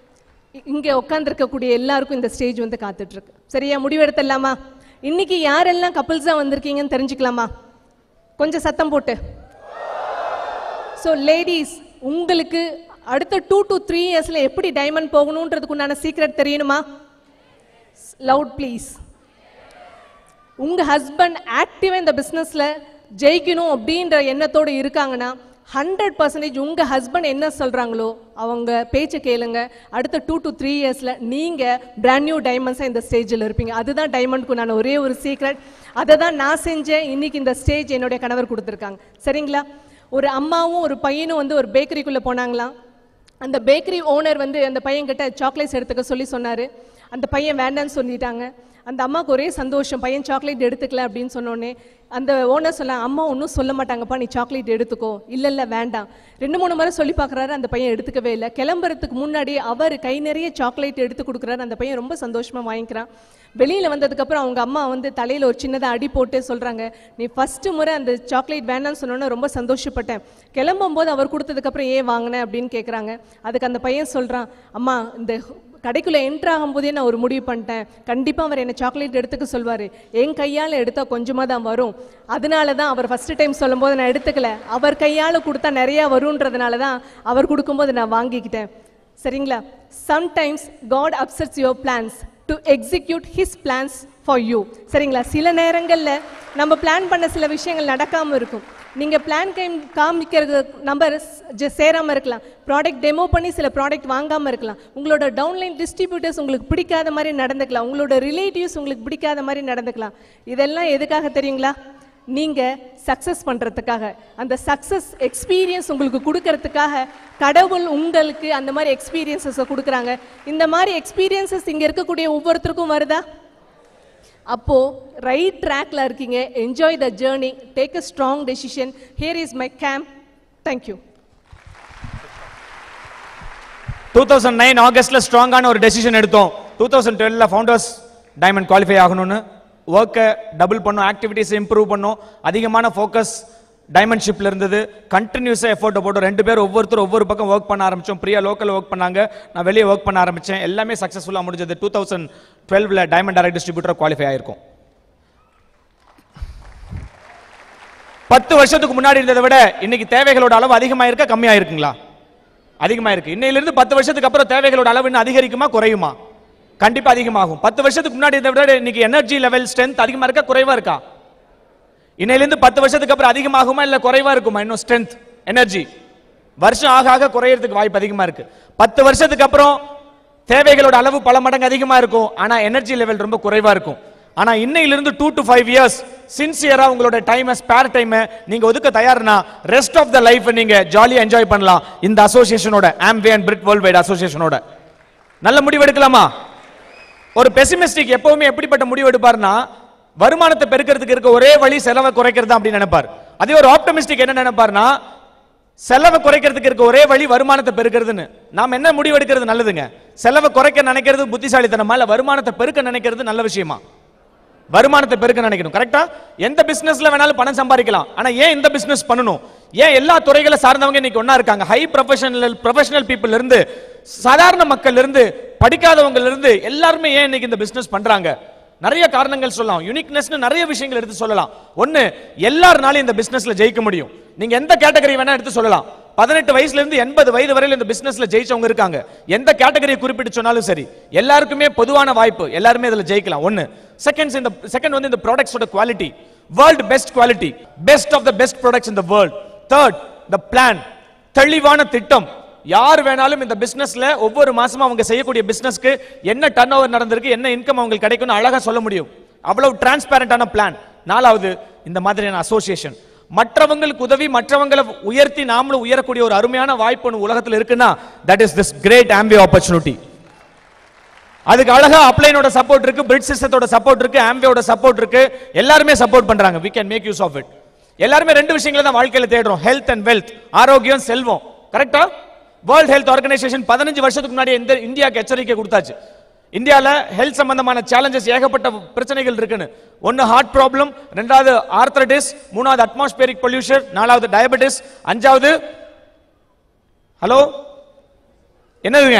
இ- இங்க உட்காந்துருக்கக்கூடிய எல்லாருக்கும் இந்த ஸ்டேஜ் வந்து காத்துட்டு இருக்கு சரியா முடிவெடுத்துடலாமா இன்னைக்கு யாரெல்லாம் கப்பிள்ஸாக வந்திருக்கீங்கன்னு தெரிஞ்சுக்கலாமா கொஞ்சம் சத்தம் போட்டு ஸோ லேடிஸ் உங்களுக்கு அடுத்த டூ to த்ரீ இயர்ஸில் எப்படி டைமண்ட் போகணுன்றதுக்கு உண்டான சீக்ரெட் தெரியணுமா லவுட் ப்ளீஸ் உங்க ஹஸ்பண்ட் ஆக்டிவாக இந்த பிஸ்னஸில் ஜெயிக்கணும் அப்படின்ற எண்ணத்தோடு இருக்காங்கன்னா ஹண்ட்ரட் பர்சன்டேஜ் உங்கள் ஹஸ்பண்ட் என்ன சொல்கிறாங்களோ அவங்க பேச்சை கேளுங்க அடுத்த டூ to த்ரீ இயர்ஸில் நீங்கள் பிராண்ட் நியூ டைமண்ட்ஸாக இந்த ஸ்டேஜில் இருப்பீங்க அதுதான் டைமண்ட்க்கு நான் ஒரே ஒரு சீக்ரெட் அதை தான் நான் செஞ்சேன் இன்னைக்கு இந்த ஸ்டேஜ் என்னுடைய கணவர் கொடுத்துருக்காங்க சரிங்களா ஒரு அம்மாவும் ஒரு பையனும் வந்து ஒரு பேக்கரிக்குள்ளே போனாங்களாம் அந்த பேக்கரி ஓனர் வந்து அந்த பையன்கிட்ட சாக்லேட்ஸ் எடுத்துக்க சொல்லி சொன்னார் அந்த பையன் வேண்டான்னு சொல்லிட்டாங்க அந்த அம்மாவுக்கு ஒரே சந்தோஷம் பையன் சாக்லேட் எடுத்துக்கல அப்படின்னு சொன்னோடனே அந்த ஓனர் சொல்ல அம்மா ஒன்றும் சொல்ல மாட்டாங்கப்பா நீ சாக்லேட் எடுத்துக்கோ இல்லை இல்லை வேண்டாம் ரெண்டு மூணு முறை சொல்லி பார்க்குறாரு அந்த பையன் எடுத்துக்கவே இல்லை கிளம்புறதுக்கு முன்னாடி அவர் கை நிறைய சாக்லேட் எடுத்து கொடுக்குறாரு அந்த பையன் ரொம்ப சந்தோஷமா வாங்கிக்கிறான் வெளியில் வந்ததுக்கப்புறம் அவங்க அம்மா வந்து தலையில் ஒரு சின்னதாக அடி போட்டு சொல்கிறாங்க நீ ஃபஸ்ட்டு முறை அந்த சாக்லேட் வேண்டாம்னு சொன்னோன்னே ரொம்ப சந்தோஷப்பட்டேன் கிளம்பும்போது அவர் கொடுத்ததுக்கப்புறம் ஏன் வாங்கினேன் அப்படின்னு கேட்குறாங்க அதுக்கு அந்த பையன் சொல்கிறான் அம்மா இந்த கடைக்குள்ளே என்ட்ரு ஆகும்போதே நான் ஒரு முடிவு பண்ணிட்டேன் கண்டிப்பாக அவர் என்னை சாக்லேட் எடுத்துக்க சொல்வார் என் கையால் எடுத்தால் கொஞ்சமாக தான் வரும் அதனால தான் அவர் ஃபஸ்ட்டு டைம் சொல்லும்போது நான் எடுத்துக்கல அவர் கையால் கொடுத்தா நிறையா வருன்றதுனால தான் அவர் கொடுக்கும்போது நான் வாங்கிக்கிட்டேன் சரிங்களா sometimes God upsets your plans to execute his plans for you சரிங்களா சில நேரங்களில் நம்ம பிளான் பண்ண சில விஷயங்கள் நடக்காமல் இருக்கும் நீங்கள் பிளான் கைம் காமிக்கிறது நம்பர் சேராமல் இருக்கலாம் ப்ராடக்ட் டெமோ பண்ணி சில ப்ராடக்ட் வாங்காமல் இருக்கலாம் உங்களோட டவுன்லைன் டிஸ்ட்ரிபியூட்டர்ஸ் உங்களுக்கு பிடிக்காத மாதிரி நடந்துக்கலாம் உங்களோட ரிலேட்டிவ்ஸ் உங்களுக்கு பிடிக்காத மாதிரி நடந்துக்கலாம் இதெல்லாம் எதுக்காக தெரியுங்களா நீங்கள் சக்ஸஸ் பண்ணுறதுக்காக அந்த சக்ஸஸ் எக்ஸ்பீரியன்ஸ் உங்களுக்கு கொடுக்கறதுக்காக கடவுள் உங்களுக்கு அந்த மாதிரி எக்ஸ்பீரியன்ஸஸை கொடுக்குறாங்க இந்த மாதிரி எக்ஸ்பீரியன்சஸ் இங்கே இருக்கக்கூடிய ஒவ்வொருத்தருக்கும் வருதா அப்போ ரைட் ட்ராக்ல இருக்கீங்க enjoy the journey take a strong decision here is my camp thank you two thousand nine ஆகஸ்ட்ல ஸ்ட்ராங்கான ஒரு டெசிஷன் எடுத்தோம் டூ தௌசண்ட் டுவெல்ல ஃபவுண்டர்ஸ் டைமண்ட் குவாலிஃபை ஆகணும்னு ஒர்க்கை டபுள் பண்ணோம் ஆக்டிவிட்டிஸ் இம்ப்ரூவ் பண்ணோம் அதிகமான ஃபோக்கஸ் டைமண்ட் ஷிப்ல இருந்தது கண்டினியூஸாக எஃபோர்ட்டை போட்டோம் ரெண்டு பேரும் ஒவ்வொருத்தரும் ஒவ்வொரு பக்கம் ஒர்க் பண்ண ஆரம்பிச்சோம் பிரியா லோக்கல் ஒர்க் பண்ணாங்க நான் வெளியே ஒர்க் பண்ண ஆரம்பிச்சேன் எல்லாமே சக்ஸஸ்ஃபுல்லாக முடிஞ்சது டூ தௌசண்ட் டுவெல்வில் டைமண்ட் டைரக்ட் டிஸ்ட்ரிபியூட்டர் குவாலிஃபை ஆயிருக்கும் பத்து வருஷத்துக்கு முன்னாடி இருந்ததை விட இன்னைக்கு தேவைகளோட அளவு அதிகமாக இருக்கா கம்மியாக இருக்குங்களா அதிகமா இருக்கு இன்னையிலிருந்து பத்து வருஷத்துக்கு அப்புறம் தேவைகளோட அளவு இன்னும் அதிகரிக்குமா குறையுமா கண்டிப்பா அதிகமாகும் பத்து வருஷத்துக்கு முன்னாடி இருந்ததை விட இன்னைக்கு எனர்ஜி லெவல் ஸ்ட்ரென்த் அதிகமா இருக்கா குறைவா இருக்கா இன்னையிலிருந்து பத்து வருஷத்துக்கு அப்புறம் அதிகமாகுமா இல்ல குறைவா இருக்குமா இன்னும் ஸ்ட்ரென்த் எனர்ஜி வருஷம் ஆக ஆக குறையறதுக்கு வாய்ப்பு அதிகமா இருக்கு பத்து வருஷத்துக்கு அப்புறம் தேவைகளோட அளவு பல மடங்கு அதிகமா இருக்கும் ஆனா எனர்ஜி லெவல் ரொம்ப குறைவா இருக்கும் ஆனா இன்னையிலிருந்து டூ டு ஃபைவ் இயர்ஸ் சின்சியரா உங்களோட டைம் ஸ்பேர் டைம் நீங்க ஒதுக்க தயார்னா ரெஸ்ட் ஆஃப் த லைஃப் நீங்க ஜாலியா என்ஜாய் பண்ணலாம் இந்த அசோசியேஷனோட Amway and Britt world wide அசோசியேஷனோட நல்ல முடிவு எடுக்கலாமா ஒரு பெசிமிஸ்டிக் எப்பவுமே எப்படிப்பட்ட முடிவு எடுப்பார்னா வருமானத்தை பெருக்கிறதுக்கு இருக்க ஒரே வழி செலவை குறைக்கிறது அப்படின்னு நினைப்பார் அதே ஒரு ஆப்டமிஸ்டிக் என்ன நினைப்பார்னா செலவை குறைக்கிறதுக்கு இருக்க ஒரே வழி வருமானத்தை பெருக்கிறதுன்னு நாம என்ன முடிவு எடுக்கிறது நல்லதுங்க செலவை குறைக்க நினைக்கிறது புத்திசாலித்தனமா இல்ல வருமானத்தை பெருக்க நினைக்கிறது நல்ல விஷயமா வருமானத்தை பெருக்க நினைக்கணும் கரெக்டா எந்த பிசினஸ்ல வேணாலும் பணம் சம்பாதிக்கலாம் ஆனா ஏன் இந்த பிசினஸ் பண்ணணும் ஏன் எல்லா துறைகளை சார்ந்தவங்க இன்னைக்கு ஒண்ணா இருக்காங்க ஹை ப்ரொஃபஷனல் ப்ரொஃபஷனல் பீப்புள் இருந்து சாதாரண மக்கள் இருந்து படிக்காதவங்க இருந்து எல்லாருமே ஏன் இன்னைக்கு இந்த பிசினஸ் பண்றாங்க நிறைய காரணங்கள் சொல்லலாம் யூனிக்னஸ்னு நிறைய விஷயங்கள் எடுத்து சொல்லலாம் ஒன்னு எல்லாருனாலும் இந்த பிசினஸ்ல ஜெயிக்க முடியும் நீங்க எந்த கேட்டகரி வேணா எடுத்து சொல்லலாம் பதினெட்டு வயசுல இருந்து எண்பது வயது வரையில் இந்த பிசினஸ்ல ஜெயிச்சவங்க இருக்காங்க எந்த கேட்டகரியை குறிப்பிட்டு சொன்னாலும் சரி எல்லாருக்குமே பொதுவான வாய்ப்பு எல்லாருமே இதுல ஜெயிக்கலாம் ஒன்னு செகண்ட்ஸ் இந்த செகண்ட் வந்து இந்த ப்ராடக்ட்ஸோட quality world best quality best of the best products இந்த வேர்ல்ட் தேர்ட் த பிளான் தெளிவான திட்டம் யார் வேணாலும் இந்த பிசினஸ்ல ஒவ்வொரு மாசமும் அவங்க செய்யக்கூடிய பிசினஸ்க்கு என்ன டர்ன் ஓவர் நடந்திருக்கு என்ன இன்கம் அவங்களுக்கு கிடைக்கும்னு அழகா சொல்ல முடியும் அவ்வளவு டிரான்ஸ்பேரண்டான பிளான் நாலாவது இந்த மாதிரியான அசோசியேஷன் மற்றவங்களுக்கு உதவி மற்றவங்களை உயர்த்தி நாமளும் உயரக்கூடிய ஒரு அருமையான வாய்ப்பு ஒன்று உலகத்தில் இருக்குன்னா that is this great Amway opportunity அதுக்கு அழகா அப்ளைனோட சப்போர்ட் இருக்கு பிரிட் சிஸ்டத்தோட சப்போர்ட் இருக்கு ஆம்பியோட சப்போர்ட் இருக்கு எல்லாருமே சப்போர்ட் பண்றாங்க we can make use of it எல்லாருமே ரெண்டு விஷயங்களை தான் வாழ்க்கையில தேடுறோம் ஹெல்த் அண்ட் வெல்த் ஆரோக்கியம் செல்வம் கரெக்டா வேர்ல்ட் ஹெல்த் ஆர்கனைசேஷன் பதினஞ்சு வருஷத்துக்கு முன்னாடி இந்த இந்தியாவுக்கு எச்சரிக்கை கொடுத்தாச்சு இந்தியால ஹெல்த் சம்பந்தமான சேலஞ்சஸ் ஏகப்பட்ட பிரச்சனைகள் இருக்குன்னு ஒன்னு ஹார்ட் ப்ராப்ளம் ரெண்டாவது ஆர்த்தரைட்டிஸ் மூணாவது அட்மாஸ்பியரிக் பொல்யூஷன் நாலாவது டயபெட்டிஸ் அஞ்சாவது ஹலோ என்னதுங்க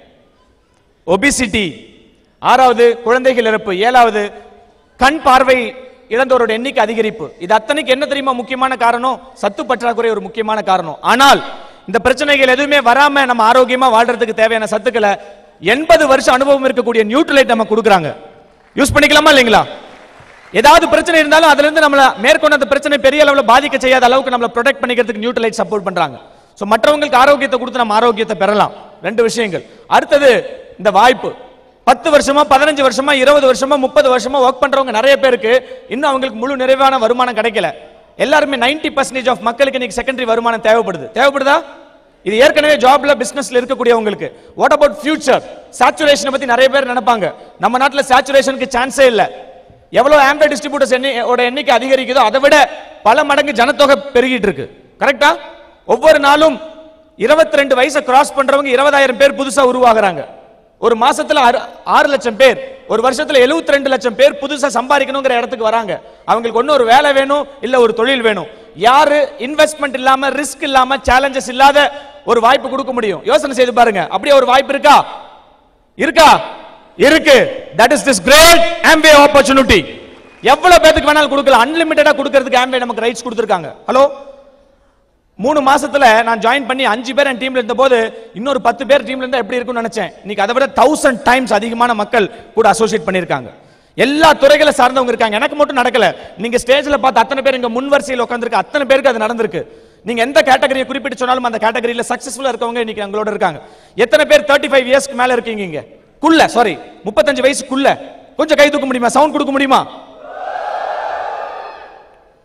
ஒபிசிட்டி ஆறாவது குழந்தைகள் இறப்பு ஏழாவது கண் பார்வை இழந்தோரோட எண்ணிக்கை அதிகரிப்பு இது அத்தனைக்கு என்ன தெரியுமா முக்கியமான காரணம் சத்து பற்றாக்குறை ஒரு முக்கியமான காரணம் ஆனால் இந்த பிரச்சனைகள் எதுவுமே வராம நம்ம ஆரோக்கியமா வாழ்றதுக்கு தேவையான சத்துக்களை எண்பது வருஷம் அனுபவம் இருக்கக்கூடிய நியூட்ரலைட் நம்ம கொடுக்குறாங்க யூஸ் பண்ணிக்கலாமா இல்லைங்களா ஏதாவது பிரச்சனை இருந்தாலும் அதுல இருந்து நம்மள மேற்கொண்டு அந்த பிரச்சனை பெரிய அளவுல பாதிக்க செய்யாத அளவுக்கு நம்மள ப்ரொடெக்ட் பண்ணிக்கிறதுக்கு நியூட்ரலைட் சப்போர்ட் பண்றாங்க சோ மற்றவங்களுக்கு ஆரோக்கியத்தை கொடுத்து நம்ம ஆரோக்கியத்தை பெறலாம் ரெண்டு விஷயங்கள் அடுத்தது இந்த வாய்ப்பு பத்து வருஷமா பதினஞ்சு வருஷமா இருபது வருஷமா முப்பது வருஷமா ஒர்க் பண்றவங்க நிறைய பேருக்கு இன்னும் அவங்களுக்கு முழு நிறைவான வருமானம் கிடைக்கல எல்லாருமே 90% பர்சன்டேஜ் ஆஃப் மக்களுக்கு இன்னைக்கு செகண்டரி வருமானம் தேவைப்படுது தேவைப்படுதா இது ஏற்கனவே ஜாப்ல பிசினஸ்ல இருக்கக்கூடியவங்களுக்கு வாட் அபவுட் ஃபியூச்சர் சேச்சுரேஷனை பத்தி நிறைய பேர் நினைப்பாங்க நம்ம நாட்டுல சேச்சுரேஷனுக்கு சான்ஸே இல்ல எவ்வளவு ஆம்பே டிஸ்ட்ரிபியூட்டர்ஸ் எண்ணிக்கையோட எண்ணிக்கை அதிகரிக்குதோ அதை விட பல மடங்கு ஜனத்தொகை பெருகிட்டு இருக்கு கரெக்டா ஒவ்வொரு நாளும் 22 ரெண்டு வயசை கிராஸ் பண்றவங்க இருபதாயிரம் பேர் புதுசா உருவாகுறாங்க ஒரு மாசத்துல ஆறு- ஆறு லட்சம் பேர் ஒரு வருஷத்துல 72 ரெண்டு லட்சம் பேர் புதுசா சம்பாதிக்கணுங்கிற இடத்துக்கு வராங்க அவங்களுக்கு ஒண்ணு ஒரு வேலை வேணும் இல்ல ஒரு தொழில் வேணும் யாரு இன்வெஸ்ட்மெண்ட் இல்லாம ரிஸ்க் இல்லாம சேலஞ்சஸ் இல்லாத ஒரு வாய்ப்பு கொடுக்க முடியும் யோசனை செய்து பாருங்க அப்படியே ஒரு வாய்ப்பு இருக்கா இருக்கா இருக்கு that is this great Amway opportunity எவ்வளவு பேருக்கு வேணாலும் கொடுக்கலாம் அன்லிமிட்டடா கொடுக்கிறதுக்கு ஆம்பே நமக்கு ரைட்ஸ் கொடுத்துருக்காங்க ஹலோ மூணு மாசத்துல நான் ஜாயின் பண்ணி அஞ்சு பேர் என் டீம்ல இருந்த போது இன்னொரு பத்து பேர் டீம்ல இருந்தா எப்படி இருக்கும்னு நினைச்சேன் இன்னைக்கு அதை விட தௌசண்ட் டைம்ஸ் அதிகமான மக்கள் கூட அசோசியேட் பண்ணிருக்காங்க எல்லா துறைகளை சார்ந்தவங்க இருக்காங்க எனக்கு மட்டும் நடக்கல நீங்க ஸ்டேஜ்ல பார்த்து அத்தனை பேர் இங்க முன் வரிசையில் உட்காந்துருக்கு அத்தனை பேருக்கு அது நடந்திருக்கு நீங்க எந்த கேட்டகரியை குறிப்பிட்டு சொன்னாலும் அந்த கேட்டகரியில சக்சஸ்ஃபுல்லா இருக்கவங்க இன்னைக்கு எங்களோட இருக்காங்க எத்தனை பேர் தேர்ட்டி ஃபைவ் இயர்ஸ்க்கு மேல இருக்கீங்க இங்க குள்ள சாரி முப்பத்தஞ்சு வயசுக்குள்ள கொஞ்சம் கை தூக்க முடியுமா சவுண்ட் கொடுக்க முடியுமா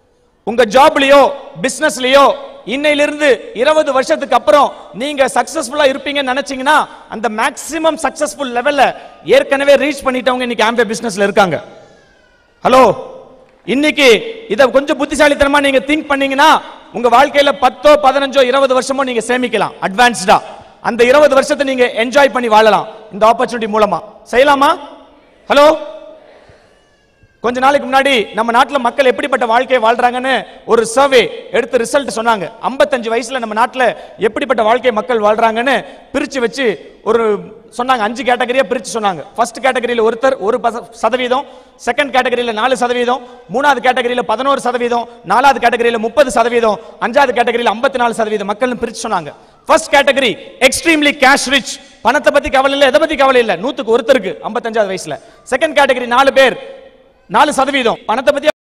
உங்க ஜாப்லயோ பிசினஸ்லயோ இன்னையிலிருந்து இருபது வருஷத்துக்கு அப்புறம் நீங்க சக்சஸ்ஃபுல்லா இருப்பீங்கன்னு நினைச்சீங்கன்னா அந்த மேக்ஸிமம் சக்சஸ்ஃபுல் லெவல்ல ஏற்கனவே ரீச் பண்ணிட்டவங்க இன்னைக்கு ஆம்பே பிசினஸ்ல இருக்காங்க ஹலோ இன்னைக்கு இத கொஞ்சம் புத்திசாலித்தனமா நீங்க திங்க் பண்ணீங்கன்னா உங்க வாழ்க்கையில பத்தோ பதினஞ்சோ இருபது வருஷமோ நீங்க சேமிக்கலாம் அட்வான்ஸ்டா அந்த இருபது வருஷத்தை நீங்க என்ஜாய் பண்ணி வாழலாம் இந்த ஆப்பர்ச்சுனிட்டி மூலமா செய்யலாமா ஹலோ கொஞ்ச நாளைக்கு முன்னாடி நம்ம நாட்டுல மக்கள் எப்படிப்பட்ட வாழ்க்கையை வாழ்றாங்கன்னு ஒரு சர்வே எடுத்து ரிசல்ட் சொன்னாங்க 55 வயசுல நம்ம நாட்டுல எப்படிப்பட்ட வாழ்க்கை மக்கள் வாழ்றாங்கன்னு பிரிச்சு வச்சு ஒரு சொன்னாங்க அஞ்சு கேட்டகரியா பிரிச்சு சொன்னாங்க ஃபர்ஸ்ட் கேட்டகரியில ஒருத்தர் ஒரு பச- சதவீதம் செகண்ட் கேட்டகரியில நாலு சதவீதம் மூணாவது கேட்டகரியில பதினோரு சதவீதம் நாலாவது கேட்டகரியில முப்பது சதவீதம் அஞ்சாவது கேட்டகரியில 54% நாலு சதவீதம் மக்கள் பிரிச்சு சொன்னாங்க first category extremely cash rich பணத்தை பத்தி கவலை இல்ல எதை பத்தி கவலை இல்ல நூத்துக்கு ஒருத்தருக்கு 55வது வயசுல செகண்ட் கேட்டகரி நாலு பேர் நாலு சதவீதம் பணத்தை பத்தி